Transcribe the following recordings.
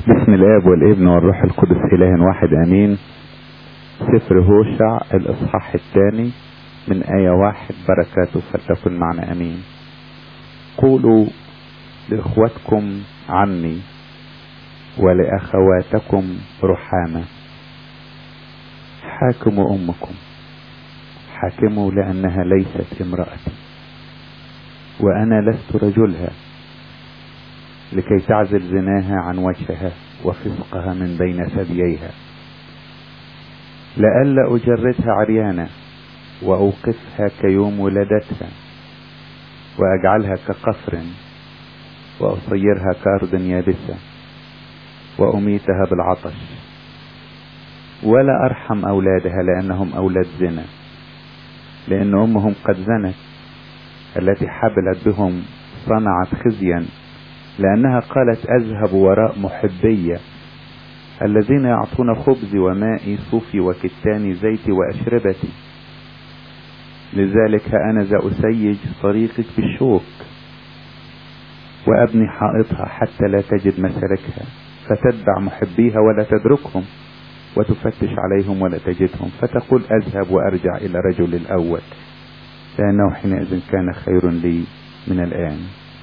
باسم الاب والابن والروح القدس اله واحد امين سفر هوشع الاصحاح الثاني من آية واحد بركاته فلتكن معنا امين قولوا لاخوتكم عني ولاخواتكم رحامة حاكموا امكم حاكموا لانها ليست امرأتي وانا لست رجلها لكي تعزل زناها عن وجهها وفسقها من بين ثدييها لئلا أجردها عريانة وأوقفها كيوم ولادتها وأجعلها كقصر وأصيرها كأرض يابسة وأميتها بالعطش ولا أرحم أولادها لأنهم أولاد زنا لأن أمهم قد زنت التي حبلت بهم صنعت خزيا لأنها قالت أذهب وراء محبية الذين يعطون خبزي ومائي صوفي وكتاني زيتي وأشربتي لذلك أنا ذا أسيج طريقك بالشوك وأبني حائطها حتى لا تجد مسالكها فتتبع محبيها ولا تدركهم وتفتش عليهم ولا تجدهم فتقول أذهب وأرجع إلى رجل الأول لأنه حينئذ كان خير لي من الآن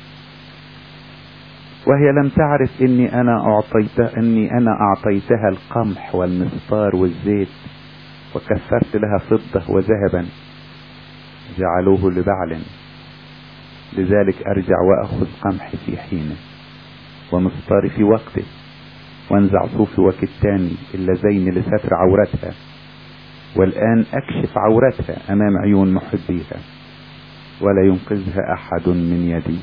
وهي لم تعرف اني انا اعطيت اني انا اعطيتها القمح والمسطار والزيت وكثرت لها فضة وذهبا جعلوه لبعل لذلك ارجع واخذ قمحي في حينه ومسطاري في وقته وانزع صوفي وكتاني اللذين لستر عورتها والان اكشف عورتها امام عيون محبيها ولا ينقذها احد من يدي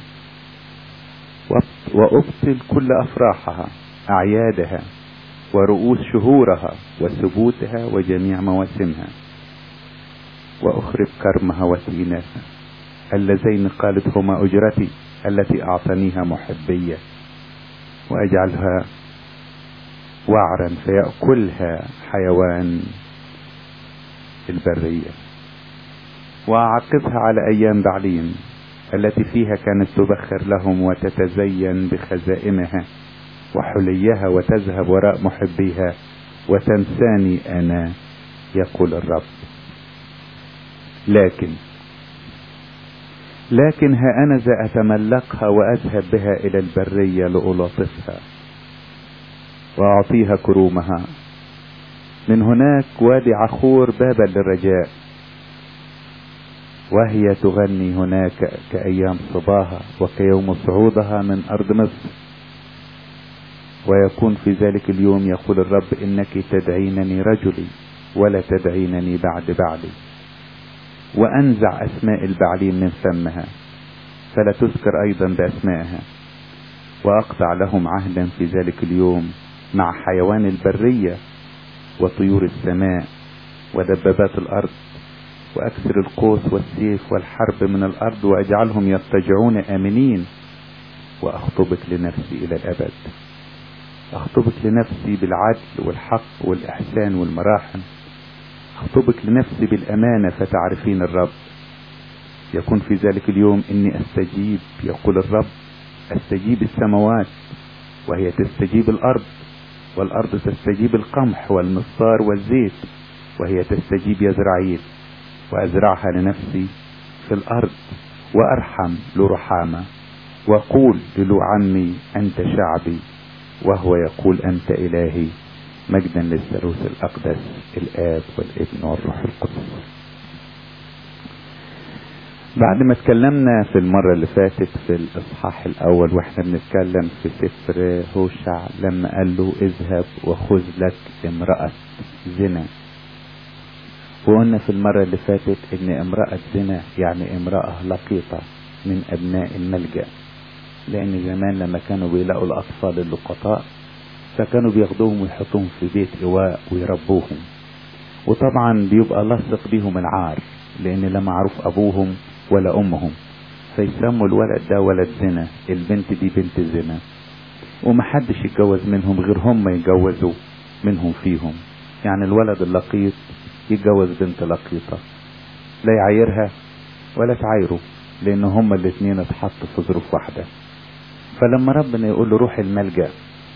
وأبطل كل أفراحها أعيادها ورؤوس شهورها وثبوتها وجميع مواسمها وأخرب كرمها وتيناتها اللذين قالت هما أجرتي التي أعطانيها محبية وأجعلها وعرا فيأكلها حيوان البرية وأعقبها على أيام بعليم التي فيها كانت تبخر لهم وتتزين بخزائمها وحليها وتذهب وراء محبيها وتنساني انا يقول الرب لكن لكن ها انا ذا اتملقها واذهب بها الى البريه لالاطفها واعطيها كرومها من هناك وادي عخور بابا للرجاء وهي تغني هناك كأيام صباها وكيوم صعودها من أرض مصر ويكون في ذلك اليوم يقول الرب إنك تدعينني رجلي ولا تدعينني بعد بعلي وأنزع أسماء البعلين من فمها فلا تذكر أيضا بأسمائها وأقطع لهم عهدا في ذلك اليوم مع حيوان البرية وطيور السماء ودبابات الأرض واكسر القوس والسيف والحرب من الارض واجعلهم يضطجعون امنين واخطبك لنفسي الى الابد اخطبك لنفسي بالعدل والحق والاحسان والمراحم اخطبك لنفسي بالامانه فتعرفين الرب يكون في ذلك اليوم اني استجيب يقول الرب استجيب السماوات وهي تستجيب الارض والارض تستجيب القمح والمصار والزيت وهي تستجيب يزرعيل وأزرعها لنفسي في الأرض وأرحم لرحامة وأقول للو عمي أنت شعبي وهو يقول أنت إلهي مجدا للثالوث الأقدس الآب والابن والروح القدس بعد ما اتكلمنا في المرة اللي فاتت في الإصحاح الأول وإحنا بنتكلم في سفر هوشع لما قال له اذهب وخذ لك امرأة زنا وقلنا في المرة اللي فاتت ان امرأة زنا يعني امرأة لقيطة من ابناء الملجأ لان زمان لما كانوا بيلاقوا الاطفال اللقطاء فكانوا بياخدوهم ويحطوهم في بيت ايواء ويربوهم وطبعا بيبقى لاصق بيهم العار لان لا معروف ابوهم ولا امهم فيسموا الولد ده ولد زنا البنت دي بنت زنا ومحدش يتجوز منهم غير هم يتجوزوا منهم فيهم يعني الولد اللقيط يتجوز بنت لقيطة لا يعايرها ولا تعايره لان هما الاتنين اتحطوا في ظروف واحدة فلما ربنا يقول له روح الملجأ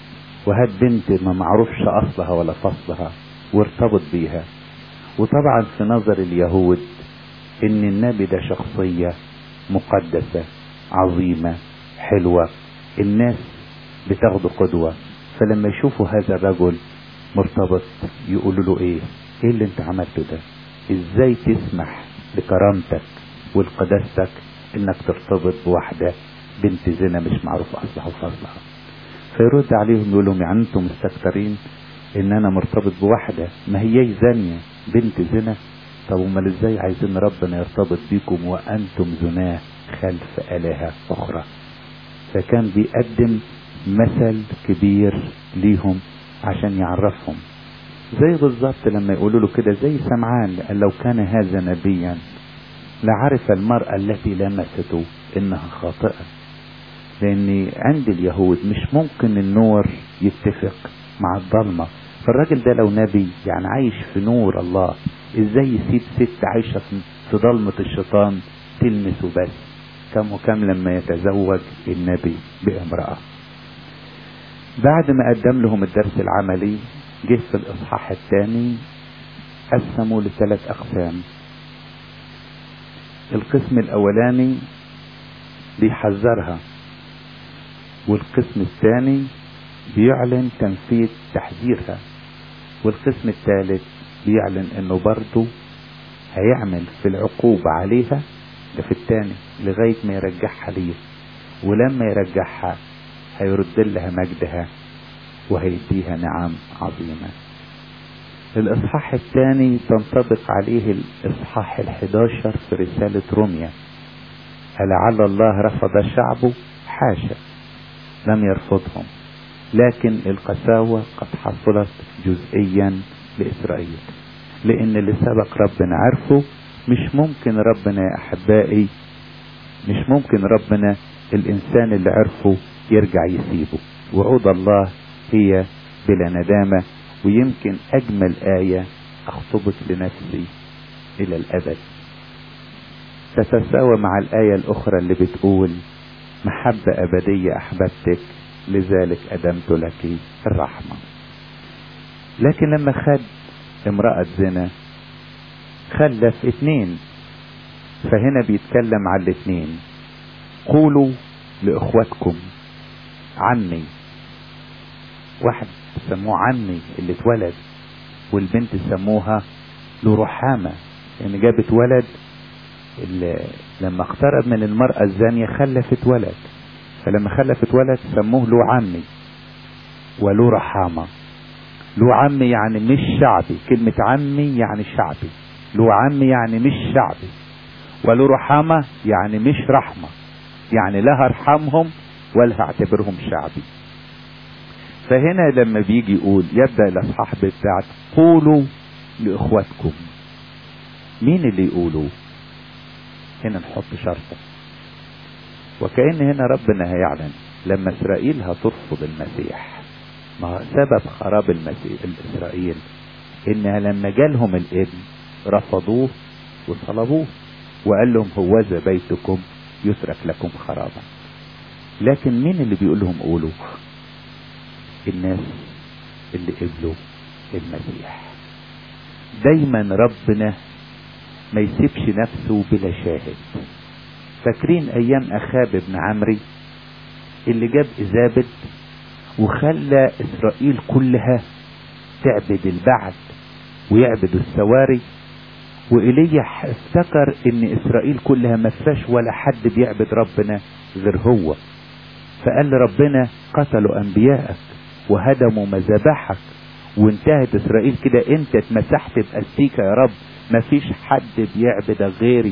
وهات بنت ما معروفش اصلها ولا فصلها وارتبط بيها وطبعا في نظر اليهود ان النبي ده شخصية مقدسة عظيمة حلوة الناس بتاخده قدوة فلما يشوفوا هذا الرجل مرتبط يقولوا له ايه ايه اللي انت عملته ده ازاي تسمح لكرامتك ولقداستك انك ترتبط بواحدة بنت زنا مش معروف اصلها وفصلها فيرد عليهم يقول لهم يعني انتم مستكترين ان انا مرتبط بواحدة ما هي زانية بنت زنا طب امال ازاي عايزين ربنا يرتبط بيكم وانتم زناه خلف الهة اخرى فكان بيقدم مثل كبير ليهم عشان يعرفهم زي بالظبط لما يقولوا له كده زي سمعان قال لو كان هذا نبيا لعرف المرأة التي لمسته انها خاطئة لان عند اليهود مش ممكن النور يتفق مع الضلمة فالراجل ده لو نبي يعني عايش في نور الله ازاي يسيب ست عايشة في ضلمة الشيطان تلمسه بس كم وكم لما يتزوج النبي بامرأة بعد ما قدم لهم الدرس العملي جه في الاصحاح الثاني قسموا لثلاث اقسام القسم الاولاني بيحذرها والقسم الثاني بيعلن تنفيذ تحذيرها والقسم الثالث بيعلن انه برضه هيعمل في العقوبة عليها ده في الثاني لغاية ما يرجعها ليه ولما يرجعها هيرد لها مجدها وهيديها نعم عظيمة الإصحاح الثاني تنطبق عليه الإصحاح الحداشر في رسالة روميا ألعل الله رفض شعبه حاشا لم يرفضهم لكن القساوة قد حصلت جزئيا لإسرائيل لأن اللي سبق ربنا عرفه مش ممكن ربنا يا أحبائي مش ممكن ربنا الإنسان اللي عرفه يرجع يسيبه وعود الله هي بلا ندامة ويمكن أجمل آية أخطبت لنفسي إلى الأبد تتساوى مع الآية الأخرى اللي بتقول محبة أبدية أحببتك لذلك أدمت لك الرحمة لكن لما خد امرأة زنا خلف اتنين فهنا بيتكلم على الاتنين قولوا لإخواتكم عمي واحد سموه عمي اللي اتولد والبنت سموها له رحامة لأن جابت ولد اللي لما اقترب من المرأة الزانية خلفت ولد فلما خلفت ولد سموه له عمي وله رحامة له عمي يعني مش شعبي كلمة عمي يعني شعبي له عمي يعني مش شعبي وله رحامة يعني مش رحمة يعني لا هرحمهم ولا هعتبرهم شعبي فهنا لما بيجي يقول يبدأ الأصحاح بتاعت قولوا لإخواتكم مين اللي يقولوا هنا نحط شرطة وكأن هنا ربنا هيعلن لما إسرائيل هترفض المسيح ما سبب خراب المسيح الإسرائيل إنها لما جالهم الابن رفضوه وصلبوه وقال لهم هوذا بيتكم يترك لكم خرابا لكن مين اللي بيقول لهم قولوا الناس اللي قبلوا المسيح دايما ربنا ما يسيبش نفسه بلا شاهد فاكرين ايام اخاب بن عمري اللي جاب ايزابل وخلى اسرائيل كلها تعبد البعد ويعبد السواري وإيليا افتكر ان اسرائيل كلها ما فيهاش ولا حد بيعبد ربنا غير هو فقال ربنا قتلوا انبيائك وهدموا مذابحك وانتهت اسرائيل كده انت اتمسحت باستيك يا رب ما فيش حد بيعبدك غيري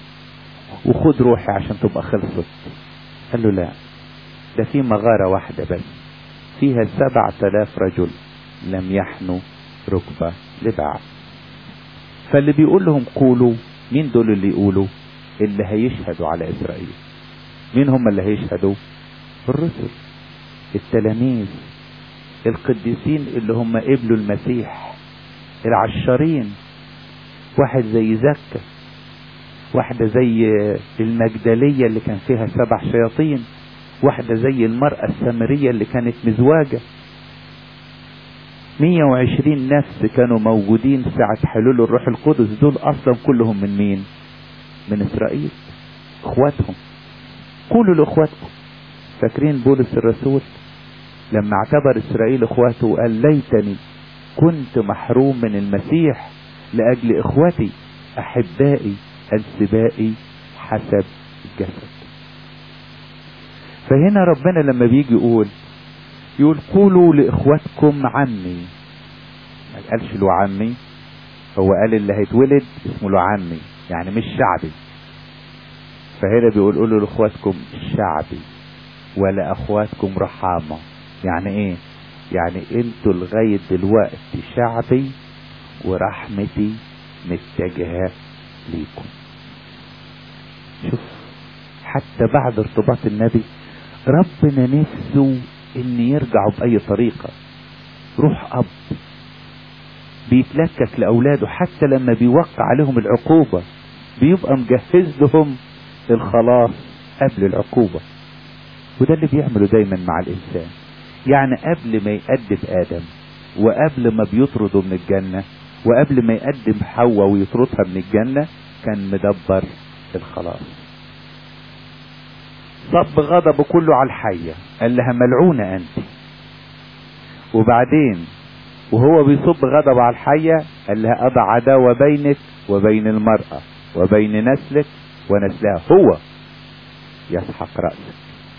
وخد روحي عشان تبقى خلصت قال له لا ده في مغارة واحدة بس فيها سبعة آلاف رجل لم يحنوا ركبة لبعض فاللي بيقول لهم قولوا مين دول اللي يقولوا اللي هيشهدوا على إسرائيل مين هم اللي هيشهدوا الرسل التلاميذ القديسين اللي هم قبلوا المسيح العشرين واحد زي زكا واحدة زي المجدلية اللي كان فيها سبع شياطين واحدة زي المرأة السامرية اللي كانت مزواجة 120 نفس كانوا موجودين ساعة حلول الروح القدس دول اصلا كلهم من مين من اسرائيل اخواتهم قولوا لاخواتكم فاكرين بولس الرسول لما اعتبر اسرائيل اخواته وقال ليتني كنت محروم من المسيح لاجل اخوتي احبائي انسبائي حسب الجسد فهنا ربنا لما بيجي يقول يقول قولوا لاخواتكم عمي ما قالش له عمي هو قال اللي هيتولد اسمه له عمي يعني مش شعبي فهنا بيقول قولوا لاخواتكم شعبي ولا اخواتكم رحامة يعني ايه يعني انتوا لغاية دلوقتي شعبي ورحمتي متجهة ليكم شوف حتى بعد ارتباط النبي ربنا نفسه ان يرجعوا باي طريقة روح اب بيتلكك لاولاده حتى لما بيوقع عليهم العقوبة بيبقى مجهز لهم الخلاص قبل العقوبة وده اللي بيعمله دايما مع الانسان يعني قبل ما يأدب ادم وقبل ما بيطرده من الجنة وقبل ما يقدم حواء ويطردها من الجنة كان مدبر الخلاص صب غضبه كله على الحية قال لها ملعونة انت وبعدين وهو بيصب غضب على الحية قال لها اضع عداوة بينك وبين المرأة وبين نسلك ونسلها هو يسحق رأسك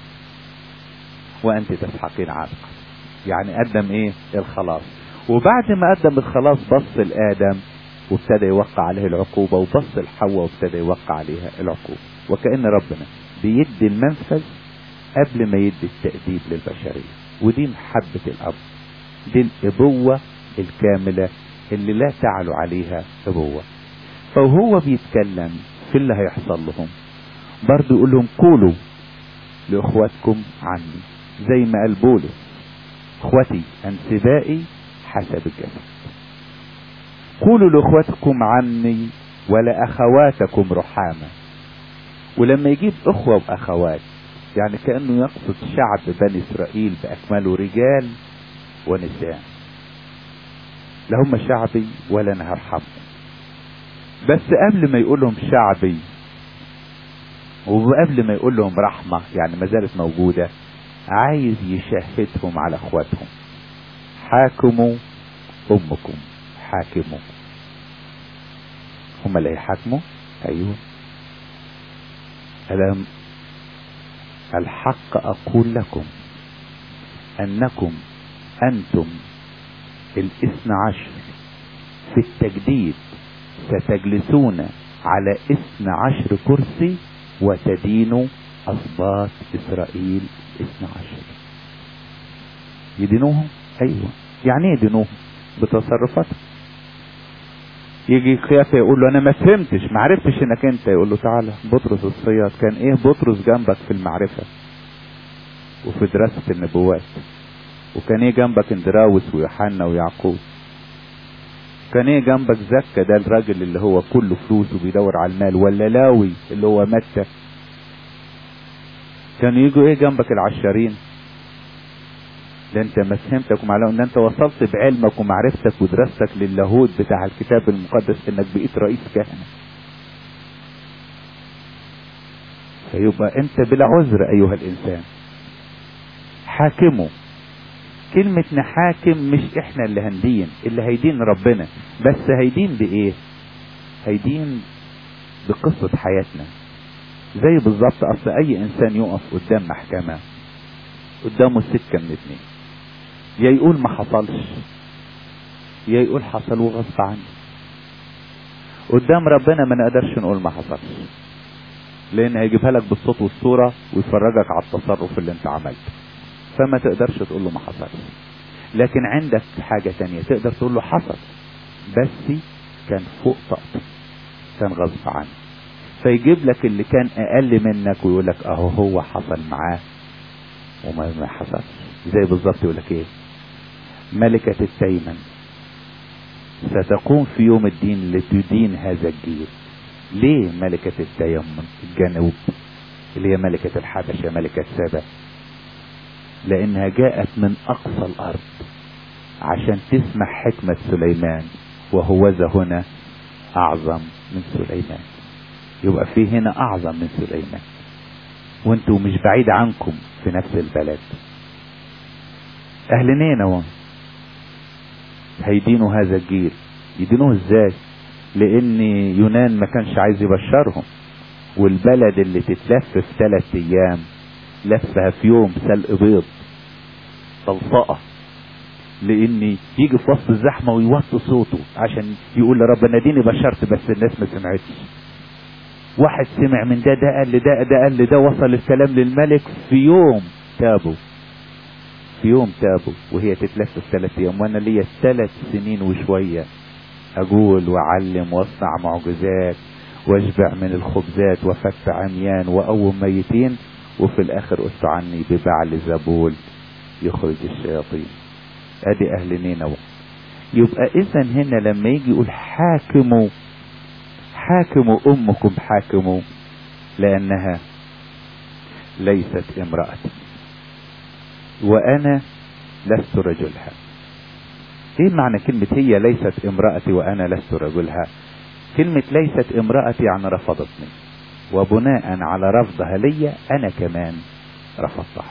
وانت تسحقين عاتقك يعني قدم ايه الخلاص وبعد ما قدم الخلاص بص لآدم وابتدى يوقع عليه العقوبة وبص لحواء وابتدى يوقع عليها العقوبة وكأن ربنا بيدي المنفذ قبل ما يدي التأديب للبشرية ودي محبة الأب دي الأبوة الكاملة اللي لا تعلو عليها أبوة فهو بيتكلم في اللي هيحصل لهم برضه يقول لهم قولوا لإخواتكم عني زي ما قال بولس اخوتي انسبائي حسب الجسد قولوا لاخواتكم عني ولا اخواتكم رحامة ولما يجيب اخوة واخوات يعني كأنه يقصد شعب بني اسرائيل باكمله رجال ونساء لا هم شعبي ولا انا هرحمهم بس قبل ما يقول لهم شعبي وقبل ما يقول لهم رحمة يعني ما زالت موجودة عايز يشهدهم على اخواتهم حاكموا امكم حاكموا هم اللي هيحاكموا ايوه ألم الحق اقول لكم انكم انتم الاثنى عشر في التجديد ستجلسون على اثنى عشر كرسي وتدينوا اسباط اسرائيل اثنى عشر يدينوهم ايوه يعني ايه يدينوهم بتصرفاتهم يجي قيافة يقول له انا ما فهمتش ما عرفتش انك انت يقول له تعالى بطرس الصياد كان ايه بطرس جنبك في المعرفة وفي دراسة النبوات وكان ايه جنبك اندراوس ويوحنا ويعقوب كان ايه جنبك زكا ده الراجل اللي هو كله فلوس وبيدور على المال ولا لاوي اللي هو متى كانوا يجوا ايه جنبك العشارين ده انت ما فهمتك ومعلوم ان انت وصلت بعلمك ومعرفتك ودراستك للاهوت بتاع الكتاب المقدس انك بقيت رئيس كهنة فيبقى انت بلا عذر ايها الانسان حاكمه كلمة نحاكم مش احنا اللي هندين اللي هيدين ربنا بس هيدين بايه هيدين بقصة حياتنا زي بالظبط اصل اي انسان يقف قدام محكمة قدامه سكة من اتنين يا يقول ما حصلش يا يقول حصل وغصب عني قدام ربنا ما نقدرش نقول ما حصلش لان هيجيبها لك بالصوت والصورة ويفرجك على التصرف اللي انت عملته فما تقدرش تقول له ما حصلش لكن عندك حاجة تانية تقدر تقول له حصل بس كان فوق طاقته كان غصب عنه فيجيب لك اللي كان اقل منك ويقول لك اهو هو حصل معاه وما ما حصلش زي بالظبط يقول لك ايه ملكة التيمن ستقوم في يوم الدين لتدين هذا الجيل ليه ملكة التيمن الجنوب اللي هي ملكة الحبشة ملكة سبا لانها جاءت من اقصى الارض عشان تسمع حكمة سليمان وهوذا هنا أعظم من سليمان يبقى في هنا أعظم من سليمان وانتوا مش بعيد عنكم في نفس البلد أهل نينوى هيدينوا هذا الجيل يدينوه ازاي لان يونان ما كانش عايز يبشرهم والبلد اللي تتلف في ثلاث ايام لفها في يوم سلق بيض طلطقة لان يجي في وسط الزحمة ويوطي صوته عشان يقول لرب انا ديني بشرت بس الناس ما سمعتش واحد سمع من ده ده قال لده ده قال لده وصل الكلام للملك في يوم تابوا في يوم تابوا وهي تتلف في ثلاث ايام وانا ليا ثلاث سنين وشويه اقول واعلم واصنع معجزات واشبع من الخبزات وفت عميان واقوم ميتين وفي الاخر قلت عني ببعل زبول يخرج الشياطين ادي اهل نينوى يبقى اذا هنا لما يجي يقول حاكموا حاكموا امكم حاكموا لانها ليست امرأتي وانا لست رجلها ايه معنى كلمة هي ليست امرأتي وانا لست رجلها كلمة ليست امرأتي يعني رفضتني وبناء على رفضها ليا انا كمان رفضتها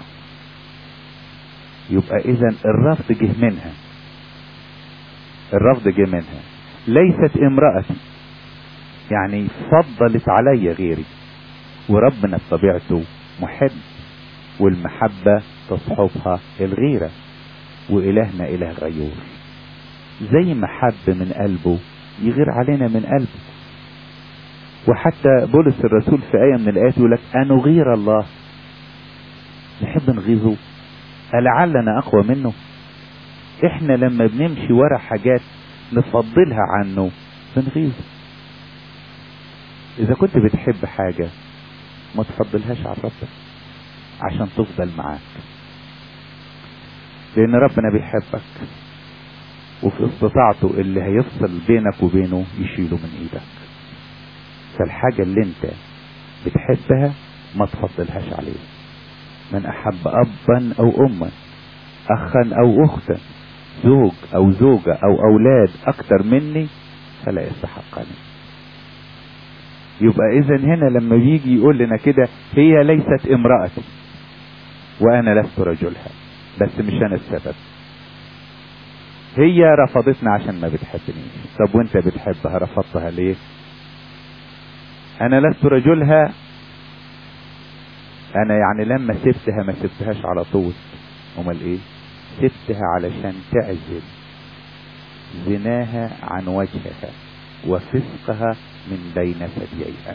يبقى اذا الرفض جه منها الرفض جه منها ليست امرأتي يعني فضلت علي غيري وربنا بطبيعته محب والمحبة تصحبها الغيرة وإلهنا إله غيور زي ما حب من قلبه يغير علينا من قلبه وحتى بولس الرسول في آية من الآيات يقول لك أنغير الله نحب نغيظه ألعلنا أقوى منه إحنا لما بنمشي ورا حاجات نفضلها عنه بنغيظه إذا كنت بتحب حاجة ما تفضلهاش على ربك عشان تفضل معاك لان ربنا بيحبك وفي استطاعته اللي هيفصل بينك وبينه يشيله من ايدك فالحاجة اللي انت بتحبها ما تفضلهاش عليه من احب ابا او اما اخا او اختا زوج او زوجة او اولاد اكتر مني فلا يستحقني يبقى اذا هنا لما بيجي يقول لنا كده هي ليست امرأتي وانا لست رجلها بس مش انا السبب هي رفضتنا عشان ما بتحبنيش طب وانت بتحبها رفضتها ليه انا لست رجلها انا يعني لما سبتها ما سبتهاش على طول امال ايه سبتها علشان تعزل زناها عن وجهها وفسقها من بين ثدييها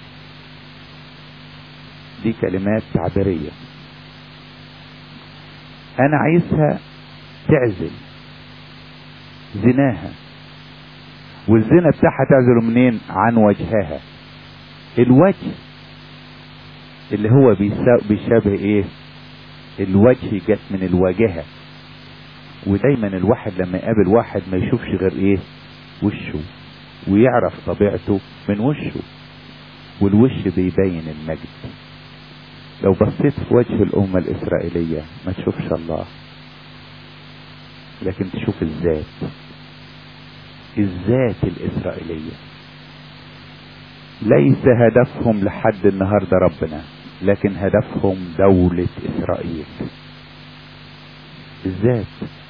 دي كلمات تعبيريه انا عايزها تعزل زناها والزنا بتاعها تعزله منين عن وجهها الوجه اللي هو بيشابه ايه الوجه جت من الواجهة ودايما الواحد لما يقابل واحد ما يشوفش غير ايه وشه ويعرف طبيعته من وشه والوش بيبين المجد لو بصيت في وجه الأمة الإسرائيلية ما تشوفش الله لكن تشوف الذات الذات الإسرائيلية ليس هدفهم لحد النهاردة ربنا لكن هدفهم دولة إسرائيل الذات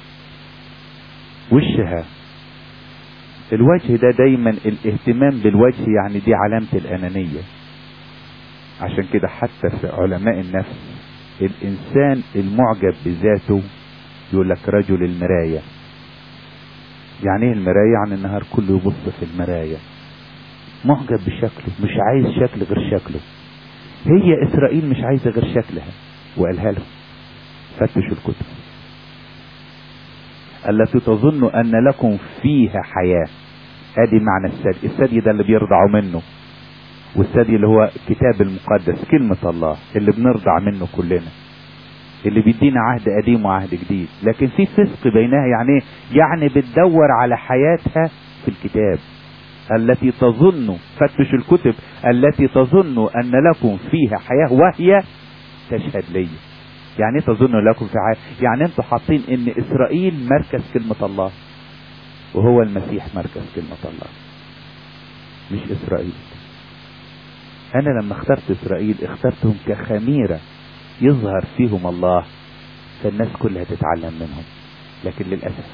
وشها الوجه ده دايما الاهتمام بالوجه يعني دي علامة الأنانية عشان كده حتى في علماء النفس الإنسان المعجب بذاته يقول لك رجل المراية يعني ايه المراية يعني النهار كله يبص في المراية معجب بشكله مش عايز شكل غير شكله هي اسرائيل مش عايزة غير شكلها وقالها لهم فتشوا الكتب التي تظن ان لكم فيها حياة ادي معنى الثدي الثدي ده اللي بيرضعوا منه والثدي اللي هو الكتاب المقدس كلمة الله اللي بنرضع منه كلنا اللي بيدينا عهد قديم وعهد جديد لكن في فسق بينها يعني ايه يعني بتدور على حياتها في الكتاب التي تظن فتش الكتب التي تظن ان لكم فيها حياة وهي تشهد لي يعني ايه تظن لكم في عالم يعني انتوا حاطين ان اسرائيل مركز كلمة الله وهو المسيح مركز كلمة الله مش اسرائيل انا لما اخترت اسرائيل اخترتهم كخميرة يظهر فيهم الله فالناس كلها تتعلم منهم لكن للأسف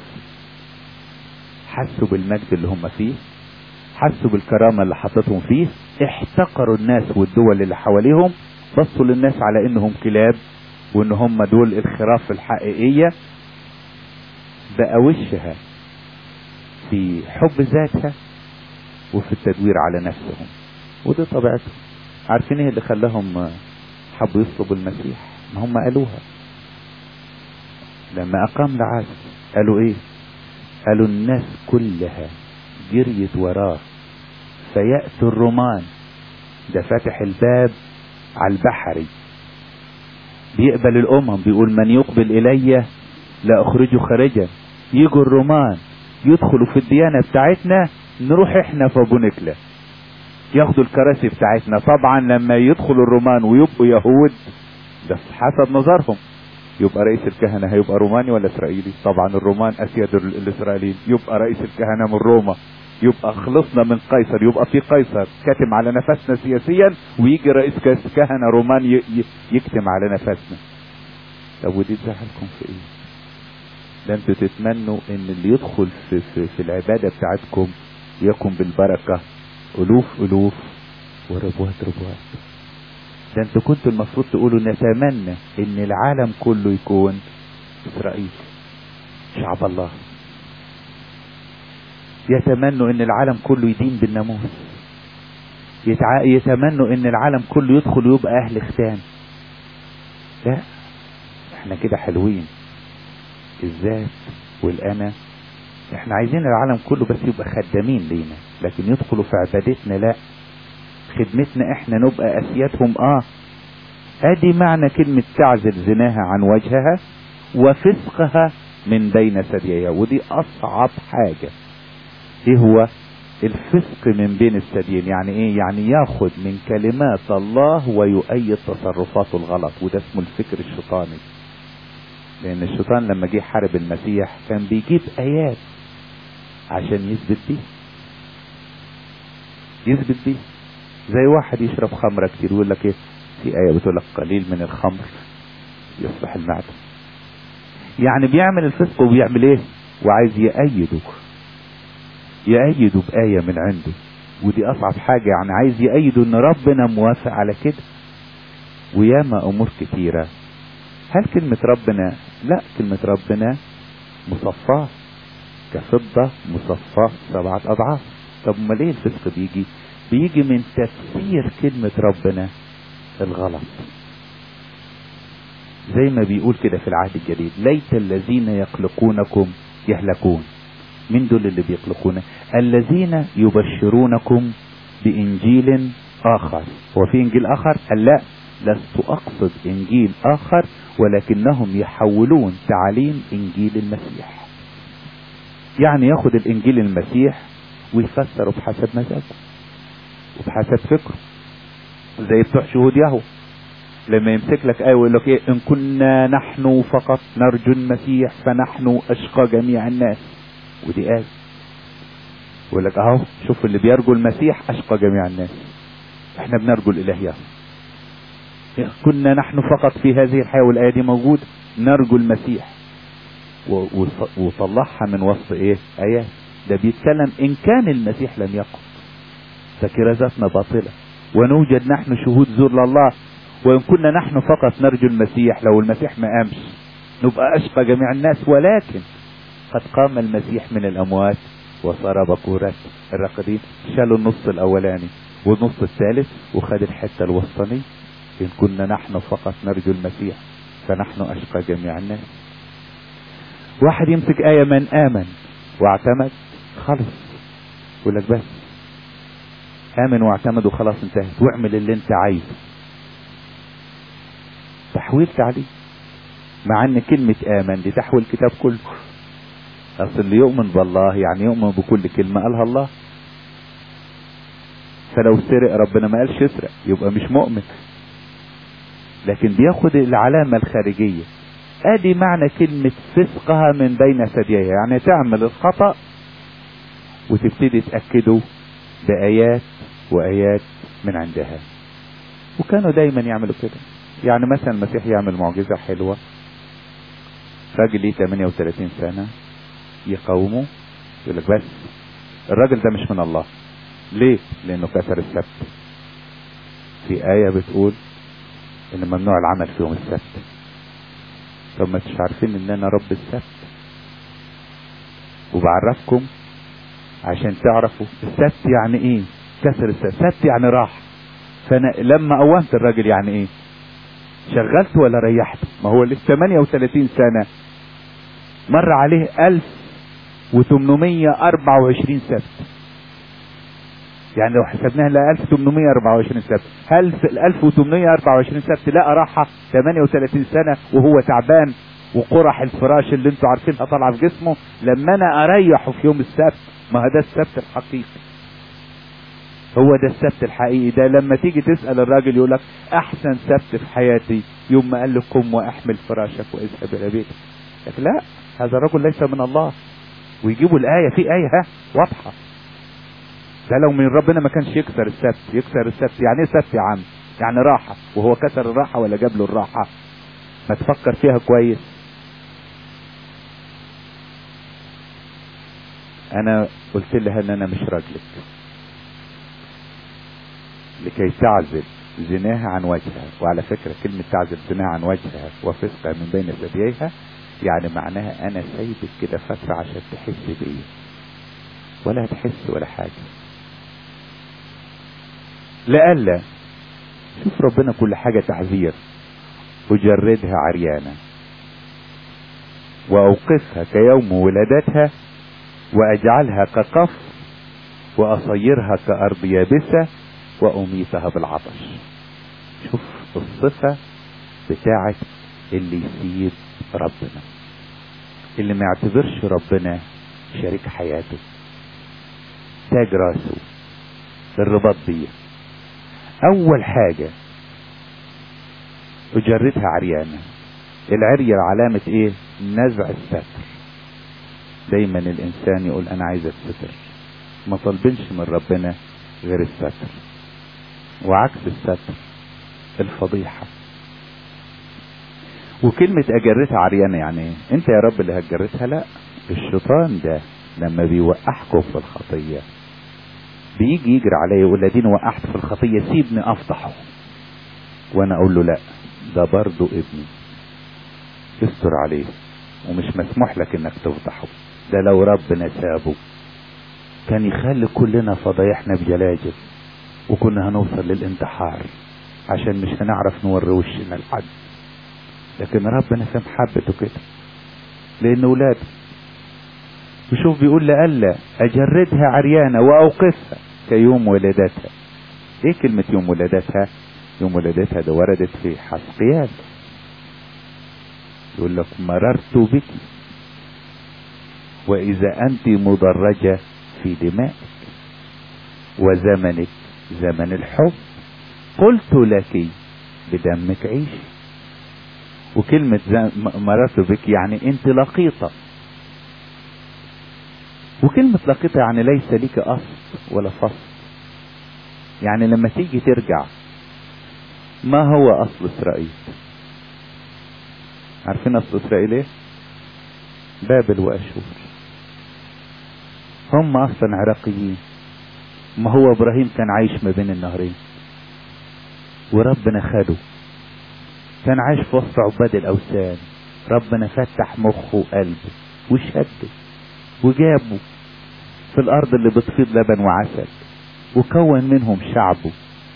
حسوا بالمجد اللي هم فيه حسوا بالكرامة اللي حطتهم فيه احتقروا الناس والدول اللي حواليهم بصوا للناس على انهم كلاب وان هم دول الخراف الحقيقية بقى وشها في حب ذاتها وفي التدوير على نفسهم ودي طبيعتهم عارفين ايه اللي خلاهم حبوا يصلبوا المسيح ما هم قالوها لما اقام لعاز قالوا ايه قالوا الناس كلها جريت وراه فيأتي الرومان ده فاتح الباب على البحري بيقبل الامم بيقول من يقبل الي لا اخرجه خارجا يجوا الرومان يدخلوا في الديانة بتاعتنا نروح احنا في ابو نكلة ياخدوا الكراسي بتاعتنا طبعا لما يدخلوا الرومان ويبقوا يهود ده حسب نظرهم يبقى رئيس الكهنة هيبقى روماني ولا اسرائيلي طبعا الرومان اسياد الاسرائيليين يبقى رئيس الكهنة من روما يبقى خلصنا من قيصر يبقى في قيصر كاتم على نفسنا سياسيا ويجي رئيس كهنة رومان يكتم على نفسنا طب ودي تزعلكم في ايه ده انتوا تتمنوا ان اللي يدخل في, في, في العبادة بتاعتكم يكن بالبركة الوف الوف وربوات ربوات ده انتوا كنتوا المفروض تقولوا نتمنى ان العالم كله يكون اسرائيل شعب الله يتمنوا ان العالم كله يدين بالناموس يتع... يتمنوا ان العالم كله يدخل ويبقى اهل ختان لا احنا كده حلوين الذات والانا احنا عايزين العالم كله بس يبقى خدامين لينا لكن يدخلوا في عبادتنا لا خدمتنا احنا نبقى اسيادهم اه ادي معنى كلمة تعزل زناها عن وجهها وفسقها من بين ثدييها ودي اصعب حاجة ايه هو الفسق من بين الثديين يعني ايه يعني ياخد من كلمات الله ويؤيد تصرفاته الغلط وده اسمه الفكر الشيطاني لان الشيطان لما جه حارب المسيح كان بيجيب ايات عشان يثبت بيه يثبت بيه زي واحد يشرب خمرة كتير يقول لك ايه في آية بتقول لك قليل من الخمر يصبح المعدة يعني بيعمل الفسق وبيعمل ايه وعايز يأيده يأيده بآية من عنده ودي أصعب حاجة يعني عايز يأيده إن ربنا موافق على كده وياما أمور كتيرة هل كلمة ربنا لا كلمة ربنا مصفاة كفضة مصفاة سبعة أضعاف طب ما ليه الفسق بيجي بيجي من تفسير كلمة ربنا الغلط زي ما بيقول كده في العهد الجديد ليت الذين يقلقونكم يهلكون من دول اللي بيقلقون الذين يبشرونكم بإنجيل آخر هو في إنجيل آخر قال لا لست أقصد إنجيل آخر ولكنهم يحولون تعاليم إنجيل المسيح يعني ياخد الإنجيل المسيح ويفسره بحسب مزاجه وبحسب فكره زي بتوع شهود يهوه لما يمسك لك آية ويقول لك إيه إن كنا نحن فقط نرجو المسيح فنحن أشقى جميع الناس ودي آية يقول لك أهو شوف اللي بيرجو المسيح أشقى جميع الناس إحنا بنرجو الإله يهوه كنا نحن فقط في هذه الحياة والآية دي موجودة نرجو المسيح وطلعها من وسط إيه آيات ده بيتكلم إن كان المسيح لم يقم فكرازاتنا باطلة ونوجد نحن شهود زور لله وإن كنا نحن فقط نرجو المسيح لو المسيح ما قامش نبقى أشقى جميع الناس ولكن قد قام المسيح من الأموات وصار بكورة الراقدين شالوا النص الأولاني والنص الثالث وخد الحتة الوسطانية إن كنا نحن فقط نرجو المسيح فنحن أشقى جميع الناس واحد يمسك آية من آمن واعتمد خلص يقول لك بس آمن واعتمد وخلاص انتهت واعمل اللي انت عايزه تحويل تعليم مع ان كلمة آمن دي تحوي الكتاب كله اصل اللي يؤمن بالله يعني يؤمن بكل كلمة قالها الله فلو سرق ربنا ما قالش اسرق يبقى مش مؤمن لكن بياخد العلامة الخارجية ادي معنى كلمة فسقها من بين ثدييها يعني تعمل الخطأ وتبتدي تأكده بآيات وآيات من عندها وكانوا دايما يعملوا كده يعني مثلا المسيح يعمل معجزة حلوة راجل ليه 38 سنة يقاومه يقول لك بس الراجل ده مش من الله ليه؟ لأنه كسر السبت في آية بتقول إن ممنوع العمل في يوم السبت طب ما انتش عارفين إن أنا رب السبت وبعرفكم عشان تعرفوا السبت يعني إيه؟ كسر السبت السبت يعني راح فأنا لما قومت الراجل يعني إيه؟ شغلت ولا ريحت؟ ما هو ال 38 سنة مر عليه 1824 سبت يعني لو حسبناها ل 1824 سبت هل في ال 1824 سبت لقى راحة 38 سنة وهو تعبان وقرح الفراش اللي انتوا عارفينها طالعة في جسمه لما انا اريحه في يوم السبت ما هو ده السبت الحقيقي هو ده السبت الحقيقي ده لما تيجي تسأل الراجل يقول لك احسن سبت في حياتي يوم ما قال له قم واحمل فراشك واذهب الى بيتك لكن لا هذا الرجل ليس من الله ويجيبوا الآية في آية ها واضحة ده لو من ربنا ما كانش يكسر السبت يكسر السبت يعني ايه سبت يا عم يعني راحة وهو كسر الراحة ولا جاب له الراحة ما تفكر فيها كويس انا قلت لها ان انا مش راجلك لكي تعزل زناها عن وجهها وعلى فكرة كلمة تعزل زناها عن وجهها وفسقها من بين ثدييها يعني معناها انا سايبك كده فترة عشان تحس بيا ولا هتحس ولا حاجة لألا شوف ربنا كل حاجة تحذير أجردها عريانة وأوقفها كيوم ولادتها وأجعلها كقف وأصيرها كأرض يابسة وأميتها بالعطش شوف الصفة بتاعت اللي يسيب ربنا اللي ما يعتبرش ربنا شريك حياته تاج راسه الرباط بيه اول حاجة اجردها عريانة العرية علامة ايه نزع الستر دايما الانسان يقول انا عايز الستر ما طلبنش من ربنا غير الستر وعكس الستر الفضيحة وكلمة اجرتها عريانة يعني ايه انت يا رب اللي هتجرتها لا الشيطان ده لما بيوقعكم في الخطية بيجي يجري عليا يقول اديني وقعت في الخطية سيبني افضحه وانا اقول له لا ده برضه ابني استر عليه ومش مسموح لك انك تفضحه ده لو ربنا سابه كان يخلي كلنا فضايحنا بجلاجل وكنا هنوصل للانتحار عشان مش هنعرف نوري وشنا لحد لكن ربنا في محبته كده لان ولاده وشوف بيقول لألا أجردها عريانة وأوقفها كيوم ولادتها إيه كلمة يوم ولادتها يوم ولادتها ده وردت في حسقيال يقول لك مررت بك وإذا أنت مدرجة في دمائك وزمنك زمن الحب قلت لك بدمك عيشي وكلمة مررت بك يعني انت لقيطة وكلمة لقيطة يعني ليس لك أصل ولا فصل يعني لما تيجي ترجع ما هو أصل إسرائيل عارفين أصل إسرائيل إيه بابل وأشور هم أصلا عراقيين ما هو إبراهيم كان عايش ما بين النهرين وربنا خده كان عايش في وسط عباد الأوثان ربنا فتح مخه وقلبه وشده وجابه في الارض اللي بتفيض لبن وعسل وكون منهم شعبه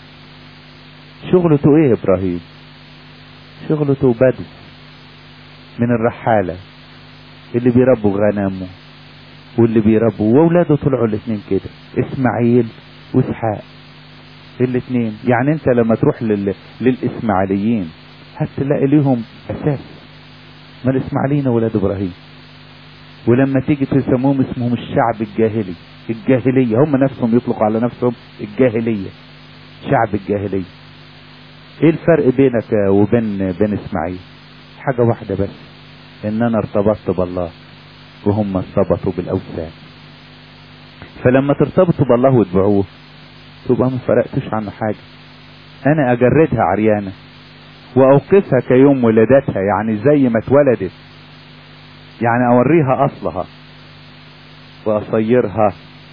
شغلته ايه ابراهيم شغلته بدو من الرحالة اللي بيربوا غنمه واللي بيربوا واولاده طلعوا الاثنين كده اسماعيل واسحاق الاثنين يعني انت لما تروح لل... للاسماعيليين هتلاقي ليهم اساس ما الاسماعيليين ولاد ابراهيم ولما تيجي تسموهم اسمهم الشعب الجاهلي الجاهلية هم نفسهم يطلقوا على نفسهم الجاهلية شعب الجاهلية ايه الفرق بينك وبين بين اسماعيل حاجة واحدة بس ان انا ارتبطت بالله وهم ارتبطوا بالاوثان فلما ترتبطوا بالله وتبيعوه تبقى ما فرقتش عنه حاجة انا اجردها عريانة واوقفها كيوم ولادتها يعني زي ما اتولدت يعني اوريها اصلها واصيرها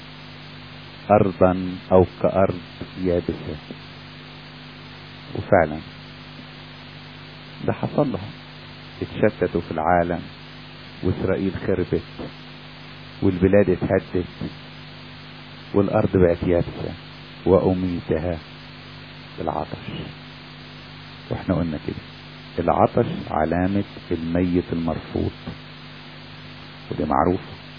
ارضا او كارض يابسة وفعلا ده حصل لهم اتشتتوا في العالم واسرائيل خربت والبلاد اتهدت والارض بقت يابسة واميتها بالعطش واحنا قلنا كده العطش علامة الميت المرفوض ودي معروف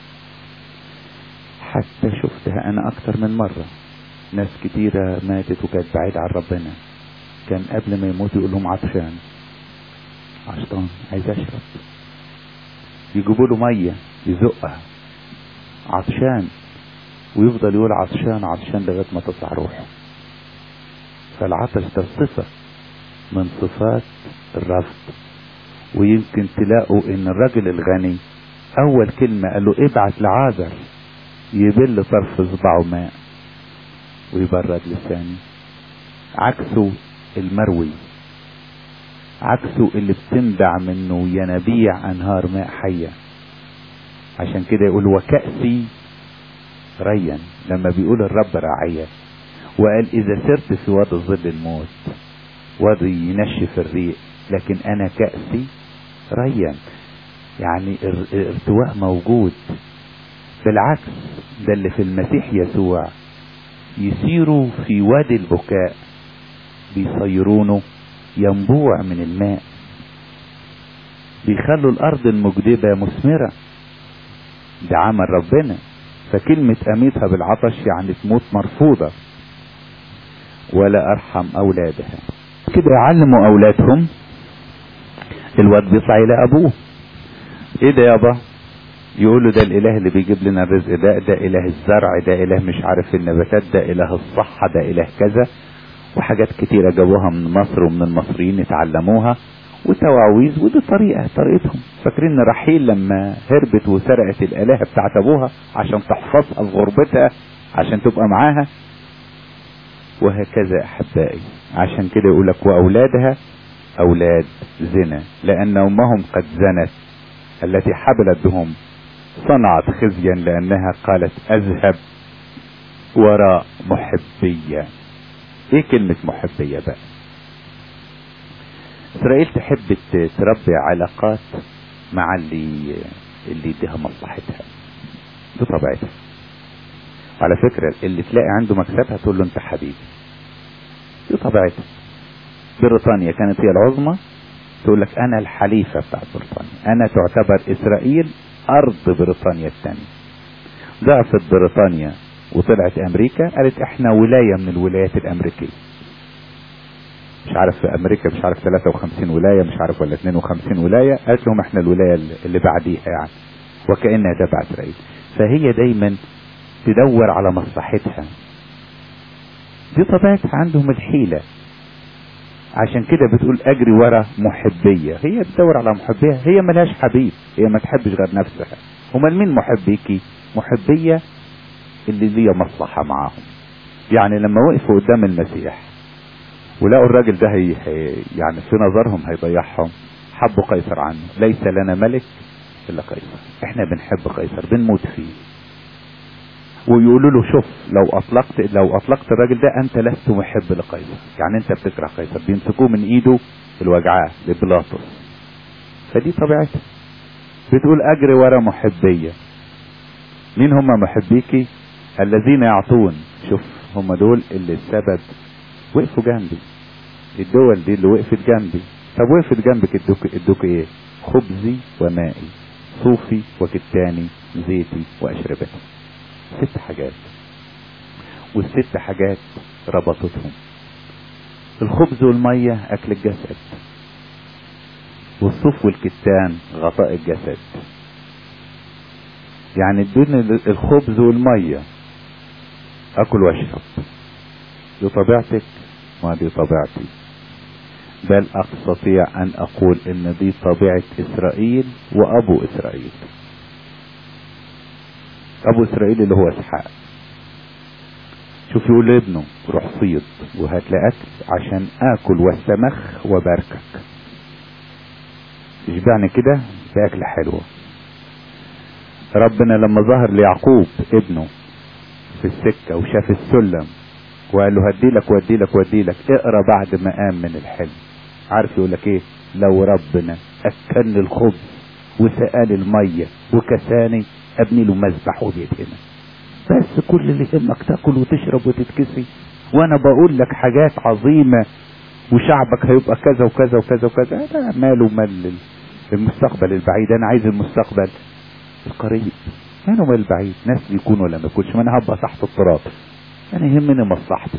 حتى شفتها انا اكتر من مرة ناس كتيرة ماتت وكانت بعيدة عن ربنا كان قبل ما يموتوا يقول لهم عطشان عشطان عايز اشرب يجيبوا له مية يزقها عطشان ويفضل يقول عطشان عطشان لغاية ما تطلع روحه فالعطش ده صفة من صفات الرفض ويمكن تلاقوا ان الرجل الغني اول كلمة قال له ابعت لعازر يبل طرف صباعه ماء ويبرد لساني عكسه المروي عكسه اللي بتنبع منه ينابيع انهار ماء حية عشان كده يقول وكأسي ريا لما بيقول الرب راعية وقال اذا سرت في وادي ظل الموت وادي ينشف الريق لكن انا كأسي ريا يعني ارتواء موجود بالعكس ده اللي في المسيح يسوع يسيروا في وادي البكاء بيصيرونه ينبوع من الماء بيخلوا الارض المجدبة مثمرة ده عمل ربنا فكلمة اميتها بالعطش يعني تموت مرفوضة ولا ارحم اولادها كده يعلموا اولادهم الواد بيطلع الى ابوه ايه ده يابا يقول له ده الاله اللي بيجيب لنا الرزق ده ده اله الزرع ده اله مش عارف النباتات ده اله الصحة ده اله كذا وحاجات كتيرة جابوها من مصر ومن المصريين اتعلموها وتواويز ودي طريقة طريقتهم فاكرين رحيل لما هربت وسرقت الالهة بتاعت ابوها عشان تحفظها في غربتها عشان تبقى معاها وهكذا احبائي عشان كده يقول لك واولادها اولاد زنا لان امهم قد زنت التي حبلت بهم صنعت خزيا لانها قالت اذهب وراء محبية ايه كلمة محبية بقى اسرائيل تحب تربي علاقات مع اللي اللي يديها مصلحتها دي طبيعتها على فكرة اللي تلاقي عنده مكسبها تقول له انت حبيبي دي طبيعتها بريطانيا كانت هي العظمى تقول لك انا الحليفة بتاعت بريطانيا انا تعتبر اسرائيل ارض بريطانيا الثانية ضعفت بريطانيا وطلعت امريكا قالت احنا ولاية من الولايات الامريكية مش عارف في امريكا مش عارف 53 ولاية مش عارف ولا 52 ولاية قالت لهم احنا الولاية اللي بعديها يعني وكأنها تبع اسرائيل فهي دايما تدور على مصلحتها دي طبيعتها عندهم الحيلة عشان كده بتقول اجري ورا محبية هي بتدور على محبية هي ملهاش حبيب هي ما تحبش غير نفسها امال مين محبيكي محبية اللي ليا مصلحة معاهم يعني لما وقفوا قدام المسيح ولقوا الراجل ده هي يعني في نظرهم هيضيعهم حبوا قيصر عنه ليس لنا ملك الا قيصر احنا بنحب قيصر بنموت فيه ويقولوا له شوف لو اطلقت لو اطلقت الراجل ده انت لست محب لقيصر يعني انت بتكره قيصر بيمسكوه من ايده الوجعاه لبلاطس فدي طبيعتها بتقول اجري ورا محبيه مين هم محبيكي الذين يعطون شوف هم دول اللي السبب وقفوا جنبي الدول دي اللي وقفت جنبي طب وقفت جنبك ادوك ادوك ايه خبزي ومائي صوفي وكتاني زيتي واشربتي ست حاجات والست حاجات ربطتهم الخبز والمية اكل الجسد والصوف والكتان غطاء الجسد يعني ادوني الخبز والمية اكل واشرب دي طبيعتك ما دي طبيعتي بل استطيع ان اقول ان دي طبيعة اسرائيل وابو اسرائيل ابو اسرائيل اللي هو اسحاق شوف يقول لابنه روح صيد وهات لي اكل عشان اكل واستمخ وباركك يشبعني كده باكل حلوه ربنا لما ظهر ليعقوب ابنه في السكة وشاف السلم وقال له هديلك واديلك واديلك اقرا بعد ما قام من الحلم عارف يقول لك ايه لو ربنا اكلني الخبز وسقاني الميه وكساني ابني له مذبح وبيت هنا بس كل اللي يهمك تاكل وتشرب وتتكسي وانا بقول لك حاجات عظيمه وشعبك هيبقى كذا وكذا وكذا وكذا ده ماله مال المستقبل البعيد انا عايز المستقبل القريب ماله مال البعيد ناس يكون ولا ما يكونش ما انا هبقى تحت التراب انا يهمني مصلحتي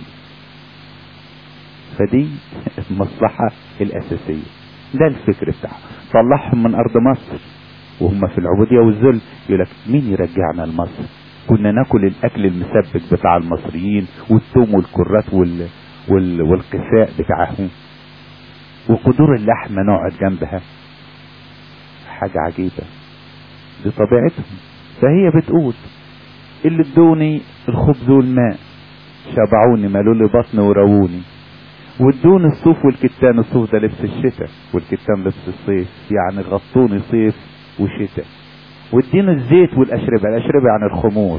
فدي المصلحة الأساسية ده الفكر بتاعه طلعهم من أرض مصر وهم في العبودية والذل يقول لك مين يرجعنا لمصر كنا ناكل الأكل المسبك بتاع المصريين والثوم والكرات وال... وال... والقساء بتاعهم وقدور اللحمة نقعد جنبها حاجة عجيبة دي طبيعتهم فهي بتقول اللي ادوني الخبز والماء شبعوني مالوا لي بطن ورووني وادوني الصوف والكتان الصوف ده لبس الشتاء والكتان لبس الصيف يعني غطوني صيف وشتاء واديني الزيت والاشربه الاشربه يعني الخمور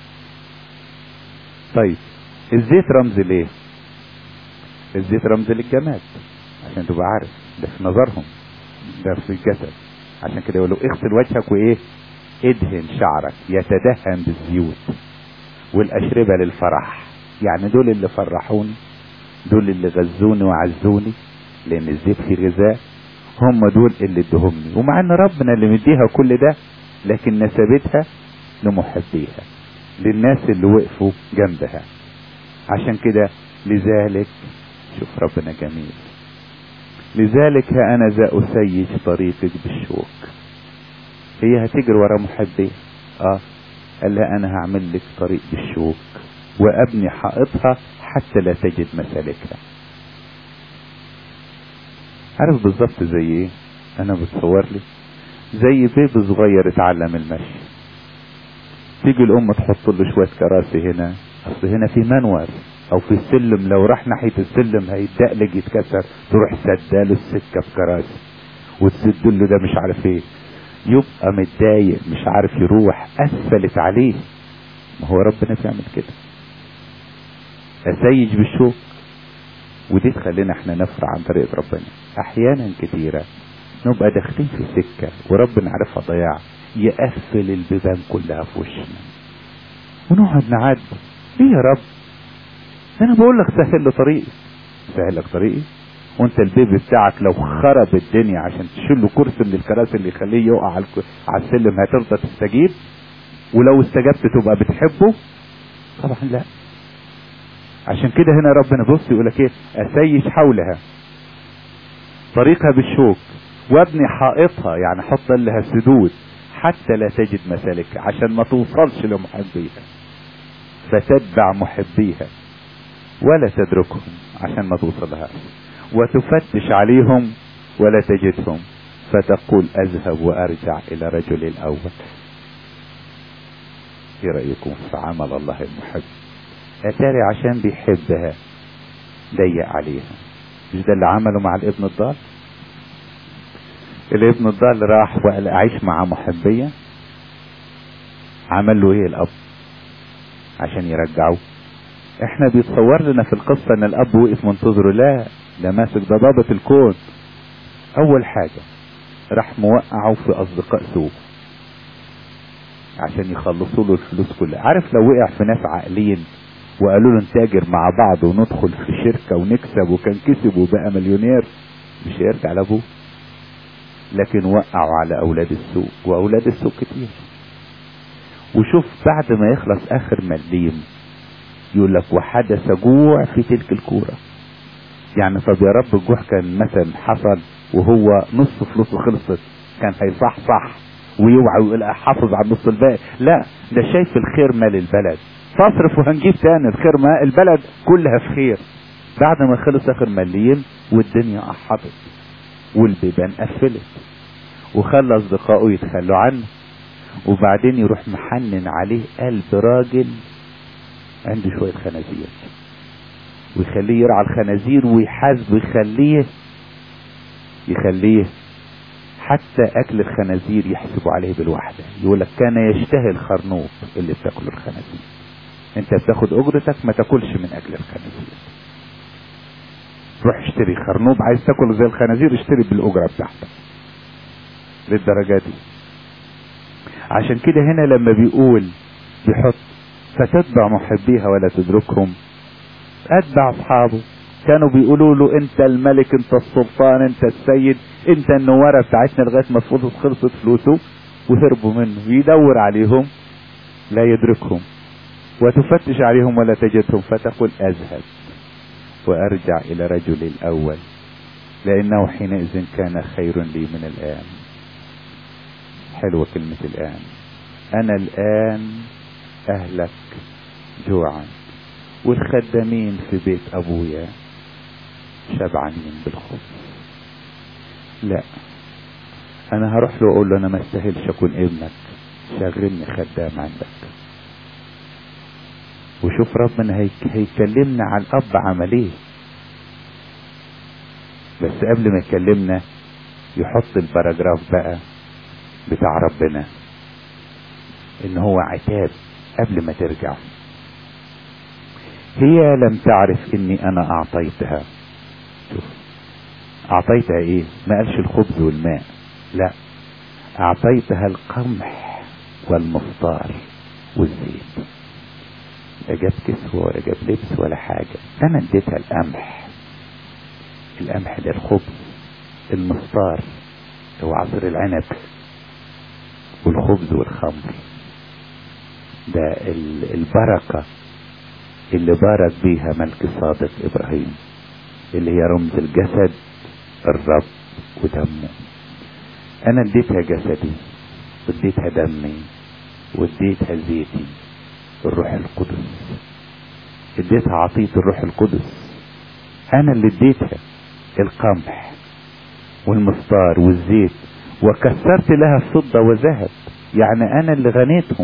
طيب الزيت رمز ليه الزيت رمز للجماد عشان تبقى عارف ده في نظرهم ده في الجسد عشان كده يقولوا اغسل وجهك وايه ادهن شعرك يتدهن بالزيوت والاشربه للفرح يعني دول اللي فرحوني دول اللي غزوني وعزوني لان الزيت فيه غذاء هم دول اللي ادهمني ومع ان ربنا اللي مديها كل ده لكن نسبتها لمحبيها للناس اللي وقفوا جنبها عشان كده لذلك شوف ربنا جميل لذلك ها انا ذا اسيج طريقك بالشوك هي هتجري ورا محبيها اه قال لها انا هعمل لك طريق بالشوك وابني حائطها حتى لا تجد مسالكها عارف بالظبط زي ايه انا بتصور لي زي بيبي صغير اتعلم المشي تيجي الام تحط له شويه كراسي هنا اصل هنا في منور او في السلم لو راح ناحيه السلم هيتدقلج يتكسر تروح سداله السكه بكراسي وتسد له ده مش عارف ايه يبقى متضايق مش عارف يروح اسفلت عليه ما هو ربنا بيعمل كده اسيج بالشوك ودي تخلينا احنا نفرع عن طريقة ربنا احيانا كتيرة نبقى داخلين في سكة وربنا عارفها ضياع يقفل البيبان كلها في وشنا ونقعد نعدي ليه يا رب انا بقول لك سهل لي طريقي سهل لك طريقي وانت البيبي بتاعك لو خرب الدنيا عشان تشيل له كرسي من الكراسي اللي يخليه يقع على على السلم هترضى تستجيب ولو استجبت تبقى بتحبه طبعا لا عشان كده هنا ربنا بص يقول لك ايه اسيش حولها طريقها بالشوك وابني حائطها يعني حط لها سدود حتى لا تجد مسالكها عشان ما توصلش لمحبيها فتتبع محبيها ولا تدركهم عشان ما توصلها وتفتش عليهم ولا تجدهم فتقول اذهب وارجع الى رجلي الاول ايه رايكم في عمل الله المحب اتاري عشان بيحبها ضيق عليها مش ده اللي عمله مع الابن الضال الابن الضال راح وقال اعيش مع محبية عمل له ايه الاب عشان يرجعه احنا بيتصور لنا في القصة ان الاب وقف منتظره لا ده ماسك ده ضابط الكون اول حاجة راح موقعه في اصدقاء سوء عشان يخلصوا له الفلوس كلها عارف لو وقع في ناس عاقلين وقالوا له نتاجر مع بعض وندخل في شركة ونكسب وكان كسب وبقى مليونير مش هيرجع لابوه لكن وقعوا على اولاد السوق واولاد السوق كتير وشوف بعد ما يخلص اخر مليم يقول لك وحدث جوع في تلك الكورة يعني طب يا رب الجوع كان مثلا حصل وهو نص فلوسه خلصت كان هيصحصح ويوعى ويقول احافظ على النص الباقي لا ده شايف الخير مال البلد تصرف وهنجيب تاني الخير ما البلد كلها في خير بعد ما خلص اخر مليم والدنيا احطت والبيبان قفلت وخلى اصدقائه يتخلوا عنه وبعدين يروح محنن عليه قلب راجل عنده شوية خنازير ويخليه يرعى الخنازير ويحاسبه يخليه يخليه حتى اكل الخنازير يحسبوا عليه بالوحدة يقول لك كان يشتهي الخرنوب اللي بتاكله الخنازير انت بتاخد اجرتك ما تاكلش من اكل الخنازير روح اشتري خرنوب عايز تاكل زي الخنازير اشتري بالاجره بتاعتك للدرجه دي عشان كده هنا لما بيقول بيحط فتتبع محبيها ولا تدركهم اتبع اصحابه كانوا بيقولوا له انت الملك انت السلطان انت السيد انت النوارة بتاعتنا لغاية ما فلوس خلصت فلوسه وهربوا منه يدور عليهم لا يدركهم وتفتش عليهم ولا تجدهم فتقول اذهب وارجع الى رجلي الاول لانه حينئذ كان خير لي من الان حلوة كلمة الان انا الان اهلك جوعا والخدامين في بيت ابويا شبعانين بالخبز لا انا هروح له اقول له انا ما استاهلش اكون ابنك شغلني خدام عندك وشوف ربنا هيك هيكلمنا على الاب عمل ايه بس قبل ما يكلمنا يحط الباراجراف بقى بتاع ربنا ان هو عتاب قبل ما ترجع هي لم تعرف اني انا اعطيتها شوف اعطيتها ايه ما قالش الخبز والماء لا اعطيتها القمح والمفطار والزيت لا جاب كسوة ولا جاب لبس ولا حاجة انا اديتها القمح القمح ده الخبز المفطار هو عصير العنب والخبز والخمر ده البركة اللي بارك بيها ملك صادق ابراهيم اللي هي رمز الجسد الرب ودمه انا اديتها جسدي واديتها دمي واديتها زيتي الروح القدس اديتها عطية الروح القدس انا اللي اديتها القمح والمفطار والزيت وكسرت لها الفضة وذهب يعني انا اللي غنيتهم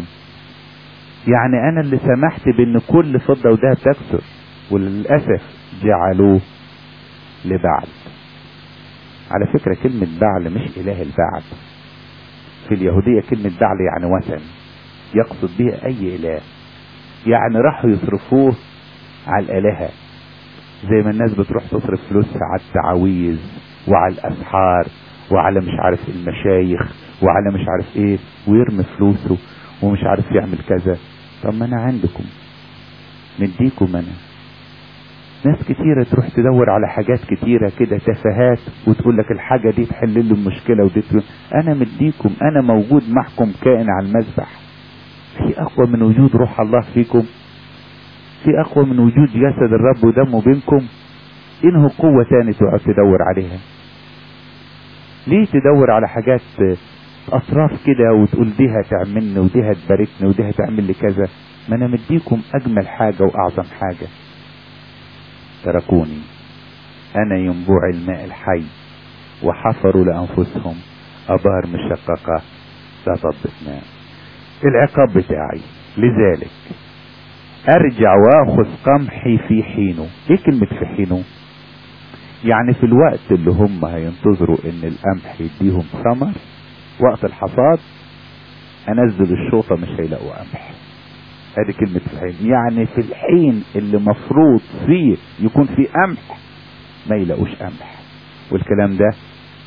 يعني انا اللي سمحت بان كل فضة وذهب تكسر وللأسف جعلوه لبعل على فكرة كلمة بعل مش اله البعل في اليهودية كلمة بعل يعني وثن يقصد بها اي اله يعني راحوا يصرفوه على الالهة زي ما الناس بتروح تصرف فلوسها على التعاويذ وعلى الاسحار وعلى مش عارف المشايخ وعلى مش عارف ايه ويرمي فلوسه ومش عارف يعمل كذا طب ما انا عندكم مديكم انا ناس كتيرة تروح تدور على حاجات كتيرة كده تفاهات وتقول لك الحاجة دي تحل لي المشكلة ودي تقول انا مديكم انا موجود معكم كائن على المذبح في اقوى من وجود روح الله فيكم في اقوى من وجود جسد الرب ودمه بينكم انه قوة تاني تقعد تدور عليها ليه تدور على حاجات اطراف كده وتقول دي هتعملني ودي هتباركني ودي هتعمل لي كذا ما انا مديكم اجمل حاجة واعظم حاجة تركوني انا ينبوع الماء الحي وحفروا لانفسهم ابار مشققة لا تضبط ماء العقاب بتاعي لذلك ارجع واخذ قمحي في حينه ايه كلمة في حينه يعني في الوقت اللي هم هينتظروا ان القمح يديهم ثمر وقت الحصاد انزل الشوطة مش هيلاقوا قمح ادي كلمة في الحين يعني في الحين اللي مفروض فيه يكون فيه قمح ما يلاقوش قمح والكلام ده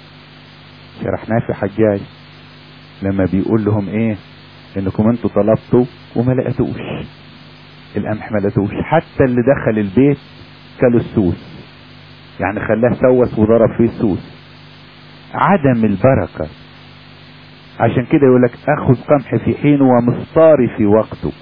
شرحناه في حجاج لما بيقول لهم ايه انكم انتوا طلبتوا وما لقيتوش القمح ما لقيتوش حتى اللي دخل البيت كلوا السوس يعني خلاه سوس وضرب فيه السوس عدم البركة عشان كده يقول لك اخذ قمح في حينه ومسطاري في وقته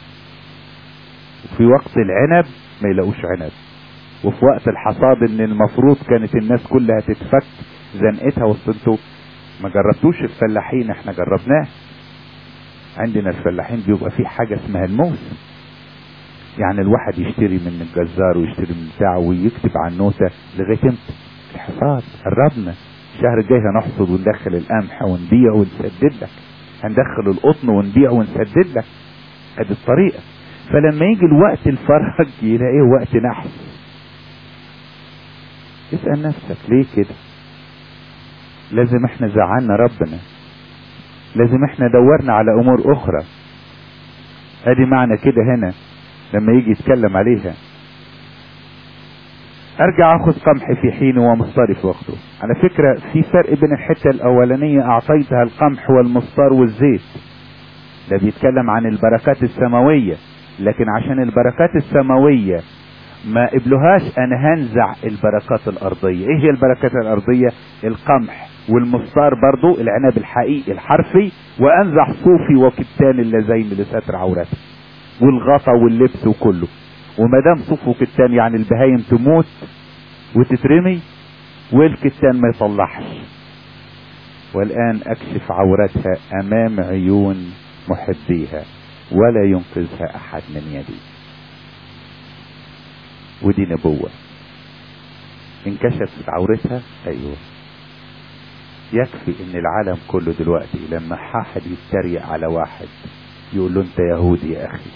في وقت العنب ما يلاقوش عنب وفي وقت الحصاد ان المفروض كانت الناس كلها تتفك زنقتها وسط انتوا ما جربتوش الفلاحين احنا جربناه عندنا الفلاحين بيبقى في حاجة اسمها الموسم يعني الواحد يشتري من الجزار ويشتري من بتاعه ويكتب على النوتة لغاية امتى الحصاد قربنا الشهر الجاي هنحصد وندخل القمح ونبيع ونسدد لك هندخل القطن ونبيع ونسدد لك ادي الطريقة فلما يجي الوقت الفرج يلاقيه وقت نحس اسأل نفسك ليه كده لازم احنا زعلنا ربنا لازم احنا دورنا على امور اخرى ادي معنى كده هنا لما يجي يتكلم عليها ارجع اخذ قمح في حين ومصطار في وقته على فكرة في فرق بين الحتة الاولانية اعطيتها القمح والمصطار والزيت ده بيتكلم عن البركات السماوية لكن عشان البركات السماوية ما قبلوهاش انا هنزع البركات الارضية ايه هي البركات الارضية القمح والمصطار برضو العنب الحقيقي الحرفي وانزع صوفي وكتان اللذين لستر عورته والغطا واللبس وكله وما دام صوف وكتان يعني البهايم تموت وتترمي والكتان ما يطلعش والان اكشف عورتها امام عيون محبيها ولا ينقذها احد من يدي ودي نبوة انكشفت عورتها ايوه يكفي ان العالم كله دلوقتي لما حد يتريق على واحد يقول له انت يهودي يا اخي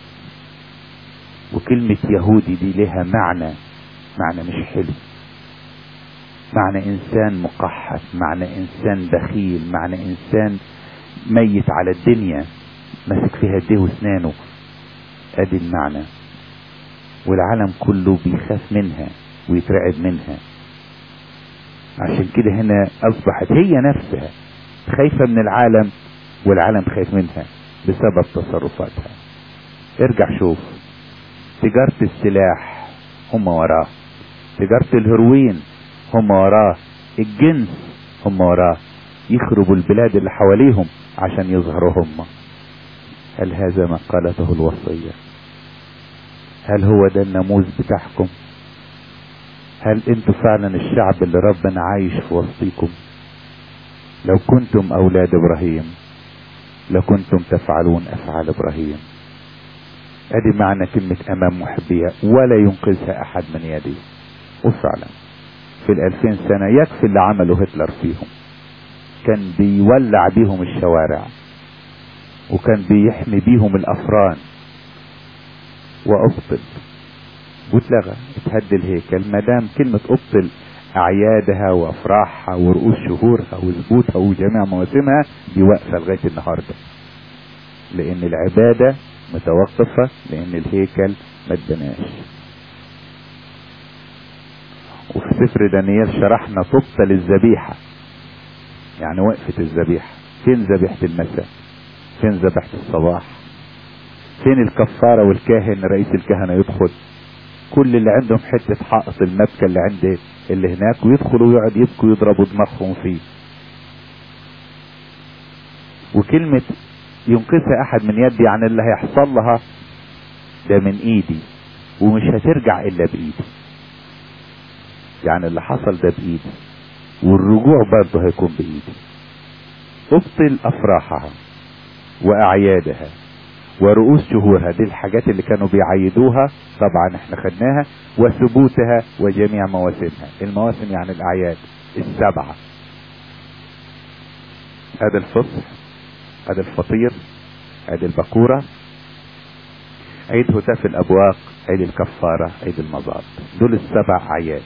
وكلمة يهودي دي لها معنى معنى مش حلو معنى انسان مقحط معنى انسان بخيل معنى انسان ميت على الدنيا ماسك فيها ايديه واسنانه ادي المعنى والعالم كله بيخاف منها ويترعب منها عشان كده هنا اصبحت هي نفسها خايفة من العالم والعالم خايف منها بسبب تصرفاتها ارجع شوف تجارة السلاح هم وراه تجارة الهروين هم وراه الجنس هم وراه يخربوا البلاد اللي حواليهم عشان يظهروا هم هل هذا ما قالته الوصية هل هو ده الناموس بتاعكم هل انتوا فعلا الشعب اللي ربنا عايش في وسطيكم لو كنتم اولاد ابراهيم لكنتم تفعلون افعال ابراهيم ادي معنى كلمة امام محبية ولا ينقذها احد من يدي وفعلا في الالفين سنة يكفي اللي عمله هتلر فيهم كان بيولع بيهم الشوارع وكان بيحمي بيهم الافران وابطل واتلغى اتهد الهيكل ما دام كلمة ابطل اعيادها وافراحها ورؤوس شهورها وثبوتها وجميع مواسمها دي واقفة لغاية النهاردة لان العبادة متوقفة لان الهيكل ما اتبناش وفي سفر دانيال شرحنا تبطل الذبيحة يعني وقفت الذبيحة فين ذبيحة المساء فين ذبيحة الصباح فين الكفارة والكاهن رئيس الكهنة يدخل كل اللي عندهم حتة حائط المبكى اللي عند اللي هناك ويدخلوا ويقعد يبكوا يضربوا دماغهم فيه وكلمة ينقذها احد من يدي يعني اللي هيحصل لها ده من ايدي ومش هترجع الا بايدي يعني اللي حصل ده بايدي والرجوع برضه هيكون بايدي ابطل افراحها واعيادها ورؤوس شهورها دي الحاجات اللي كانوا بيعيدوها طبعا احنا خدناها وثبوتها وجميع مواسمها المواسم يعني الاعياد السبعة هذا الفصح هذا الفطير هذه البكورة عيد هتاف الابواق عيد الكفارة عيد المضاد دول السبع اعياد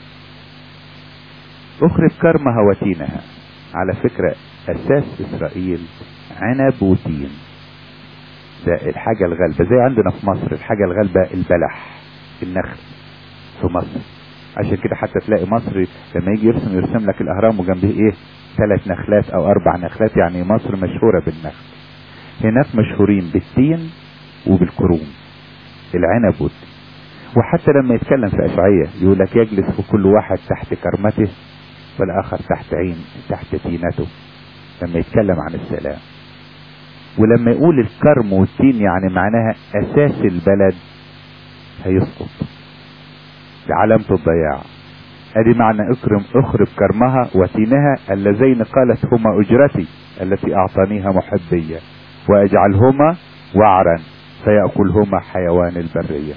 اخرج كرمها وتينها على فكرة اساس اسرائيل عنب وتين ده الحاجة الغالبة زي عندنا في مصر الحاجة الغالبة البلح النخل في مصر عشان كده حتى تلاقي مصري لما يجي يرسم يرسم لك الاهرام وجنبه ايه ثلاث نخلات او اربع نخلات يعني مصر مشهورة بالنخل هناك مشهورين بالتين وبالكروم العنب والتين وحتى لما يتكلم في اشعية يقول لك يجلس في كل واحد تحت كرمته والاخر تحت عين تحت تينته لما يتكلم عن السلام ولما يقول الكرم والتين يعني معناها اساس البلد هيسقط بعلامة الضياع ادي معنى اكرم اخرب كرمها وتينها اللذين قالت هما اجرتي التي اعطانيها محبية واجعلهما وعرا فيأكلهما حيوان البرية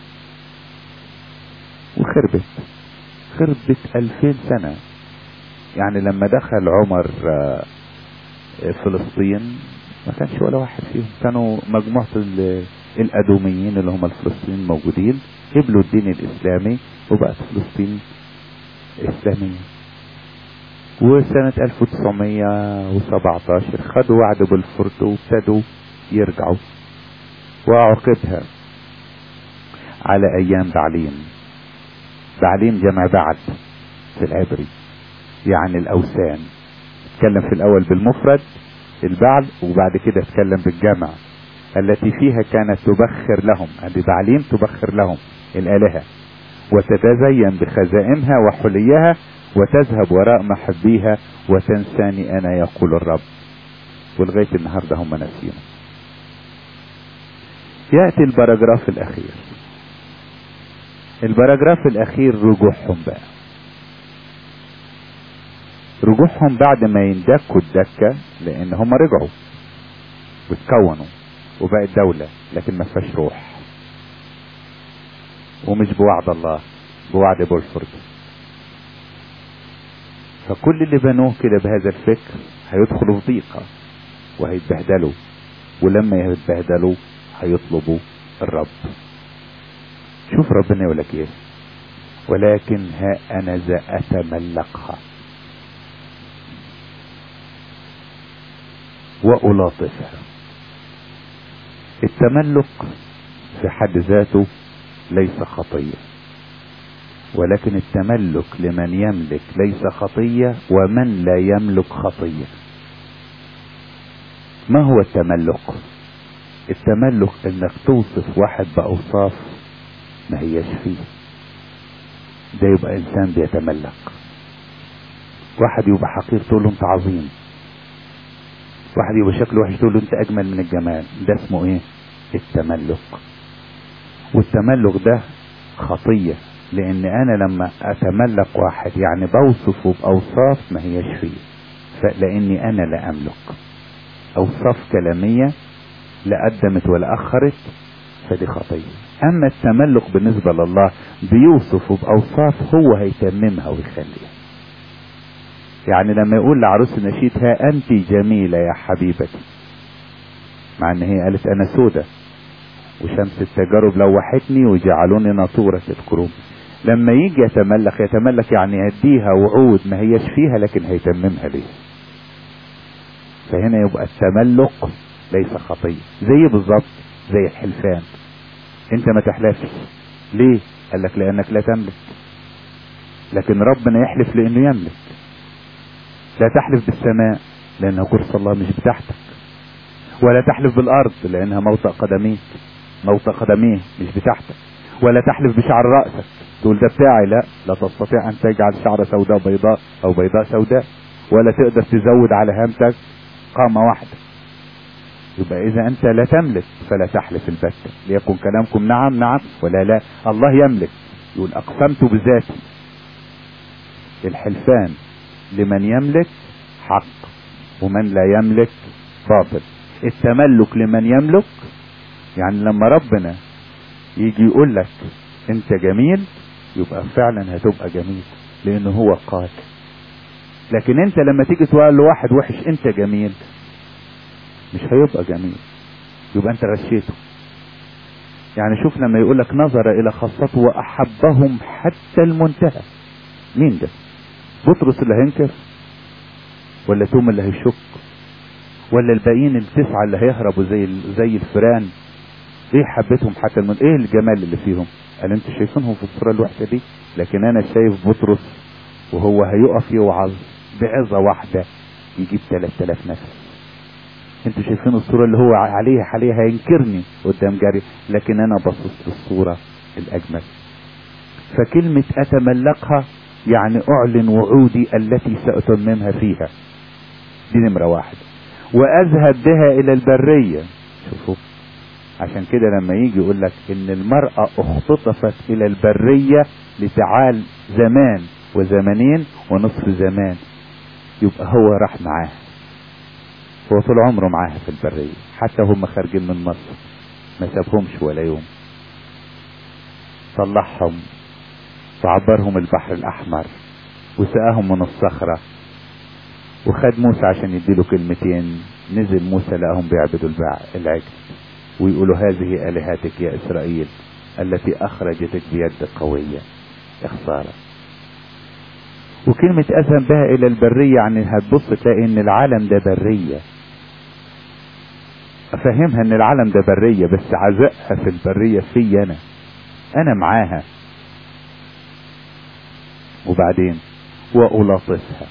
وخربت خربت ألفين سنة يعني لما دخل عمر فلسطين ما كانش ولا واحد فيهم كانوا مجموعة الأدوميين اللي هم الفلسطينيين موجودين قبلوا الدين الإسلامي وبقت فلسطين إسلامية وسنة 1917 خدوا وعد بالفرد وابتدوا يرجعوا وعقبها على أيام بعليم بعليم جمع بعد في العبري يعني الأوثان اتكلم في الأول بالمفرد البعل وبعد كده اتكلم بالجمع التي فيها كانت تبخر لهم هذه بعليم تبخر لهم الآلهة وتتزين بخزائمها وحليها وتذهب وراء محبيها وتنساني أنا يقول الرب ولغاية النهاردة هم ناسينه يأتي البراجراف الأخير البراجراف الأخير رجوعهم بقى رجوعهم بعد ما يندكوا الدكة لأن هم رجعوا واتكونوا وبقت دولة لكن ما فيهاش روح ومش بوعد الله بوعد بولفورد فكل اللي بنوه كده بهذا الفكر هيدخلوا في ضيقة وهيتبهدلوا ولما يتبهدلوا هيطلبوا الرب شوف ربنا يقول لك ايه ولكن ها انا ذا اتملقها والاطفها التملق في حد ذاته ليس خطيه ولكن التملك لمن يملك ليس خطيه ومن لا يملك خطيه ما هو التملك التملك انك توصف واحد باوصاف ما هياش فيه ده يبقى انسان بيتملك واحد يبقى حقير تقول له انت عظيم واحد يبقى شكله وحش تقول له انت اجمل من الجمال ده اسمه ايه التملك والتملك ده خطيه لان انا لما اتملك واحد يعني بوصفه باوصاف ما هياش فيه فلاني انا لا املك اوصاف كلاميه لا قدمت ولا اخرت فدي خطيه اما التملك بالنسبه لله بيوصفه باوصاف هو هيتممها ويخليها يعني لما يقول لعروس النشيد ها انت جميله يا حبيبتي مع ان هي قالت انا سودة وشمس التجارب لوحتني وجعلوني ناطورة الكروب لما يجي يتملك يتملك يعني يديها وعود ما هيش فيها لكن هيتممها ليه فهنا يبقى التملك ليس خطية زي بالظبط زي الحلفان انت ما تحلفش ليه قال لك لانك لا تملك لكن ربنا يحلف لانه يملك لا تحلف بالسماء لانها كرسي الله مش بتاعتك ولا تحلف بالارض لانها موطأ قدميك موطأ قدميه مش بتاعتك ولا تحلف بشعر رأسك تقول ده بتاعي لا لا تستطيع ان تجعل شعر سوداء بيضاء او بيضاء سوداء ولا تقدر تزود على هامتك قامة واحدة يبقى اذا انت لا تملك فلا تحلف البتة ليكن كلامكم نعم نعم ولا لا الله يملك يقول اقسمت بذاتي الحلفان لمن يملك حق ومن لا يملك باطل التملك لمن يملك يعني لما ربنا يجي يقول لك انت جميل يبقى فعلا هتبقى جميل لانه هو قال لكن انت لما تيجي تقول لواحد وحش انت جميل مش هيبقى جميل يبقى انت غشيته يعني شوف لما يقول لك نظر الى خاصته واحبهم حتى المنتهى مين ده بطرس اللي هينكر ولا توم اللي هيشك ولا الباقيين التسعة اللي هيهربوا زي زي الفيران ايه حبتهم حتى المن... ايه الجمال اللي فيهم قال انتوا شايفينهم في الصورة الوحشة دي لكن انا شايف بطرس وهو هيقف يوعظ بعظة واحدة يجيب 3000 نفس انتوا شايفين الصورة اللي هو عليها حاليا هينكرني قدام جاري لكن انا بصص للصورة الاجمل فكلمة اتملقها يعني اعلن وعودي التي ساتممها فيها دي نمرة واحد واذهب بها الى البرية شوفوا عشان كده لما يجي يقول لك ان المرأة اختطفت الى البرية لتعال زمان وزمانين ونصف زمان يبقى هو راح معاه هو طول عمره معاها في البرية حتى هم خارجين من مصر ما سابهمش ولا يوم طلعهم وعبرهم البحر الأحمر وسقاهم من الصخرة وخد موسى عشان يديله كلمتين نزل موسى لقاهم بيعبدوا العجل ويقولوا هذه آلهتك يا إسرائيل التي أخرجتك بيد قوية خسارة وكلمة أذهب بها إلى البرية يعني هتبص تلاقي إن العالم ده برية أفهمها إن العالم ده برية بس عزقها في البرية في أنا أنا معاها وبعدين وألاطفها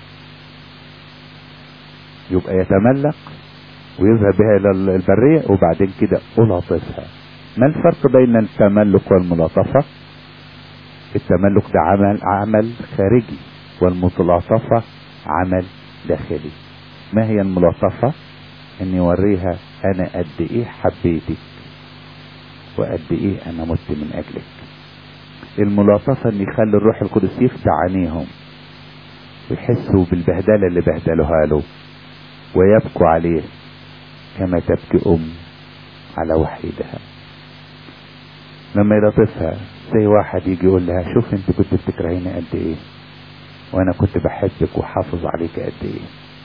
يبقى يتملق ويذهب بها إلى البرية وبعدين كده ألاطفها ما الفرق بين التملك والملاطفة التملك ده عمل عمل خارجي والمتلاطفة عمل داخلي ما هي الملاطفة ان يوريها انا قد ايه حبيتك وقد ايه انا مت من اجلك الملاطفة ان يخلي الروح القدس يفتح عينيهم ويحسوا بالبهدلة اللي بهدلوها له ويبكوا عليه كما تبكي ام على وحيدها لما يلطفها زي واحد يجي يقول لها شوف انت كنت بتكرهيني قد ايه وانا كنت بحبك وحافظ عليك قد ايه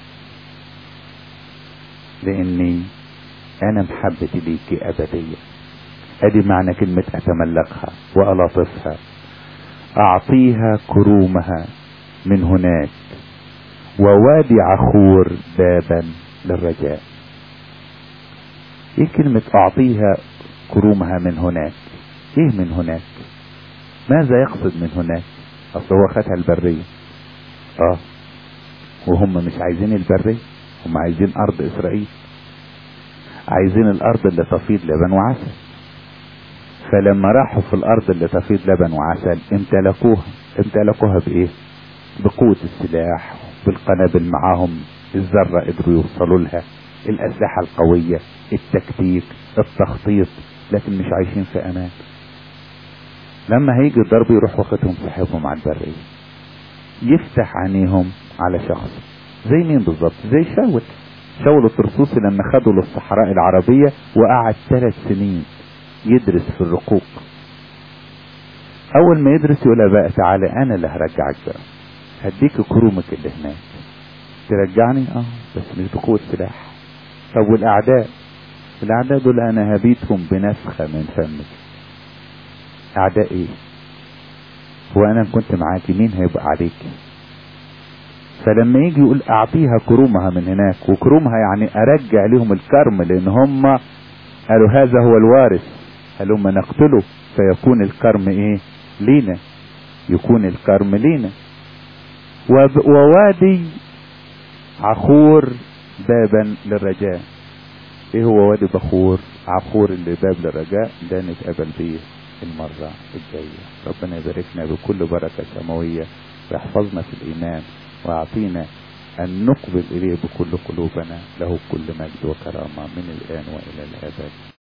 لاني انا محبتي ليكي ابدية ادي معنى كلمة اتملكها والاطفها اعطيها كرومها من هناك ووادي عخور بابا للرجاء ايه كلمة اعطيها كرومها من هناك ايه من هناك ماذا يقصد من هناك اصل هو خدها البرية اه وهم مش عايزين البرية هم عايزين ارض اسرائيل عايزين الارض اللي تفيض لبن وعسل فلما راحوا في الارض اللي تفيض لبن وعسل امتلكوها امتلكوها بايه بقوة السلاح بالقنابل معاهم الذرة قدروا يوصلوا لها الاسلحة القوية التكتيك التخطيط لكن مش عايشين في امان لما هيجي الضرب يروح واخدهم سحبهم على البرية يفتح عينيهم على شخص زي مين بالظبط زي شاول شاول الطرسوسي لما خده للصحراء العربية وقعد ثلاث سنين يدرس في الرقوق اول ما يدرس يقول بقى تعالى انا اللي هرجعك بقى هديك كرومك اللي هناك ترجعني اه بس مش بقوة سلاح طب والاعداء الاعداء دول انا هبيتهم بنفخة من فمك اعداء ايه وانا كنت معاكي مين هيبقى عليك فلما يجي يقول اعطيها كرومها من هناك وكرومها يعني ارجع لهم الكرم لان هم قالوا هذا هو الوارث هلما نقتله فيكون الكرم ايه لينا يكون الكرم لينا ووادي عخور بابا للرجاء ايه هو وادي بخور عخور اللي باب للرجاء ده نتقابل بيه المرة الجاية ربنا يباركنا بكل بركة سماوية ويحفظنا في الإيمان ويعطينا أن نقبل إليه بكل قلوبنا له كل مجد وكرامة من الآن وإلى الأبد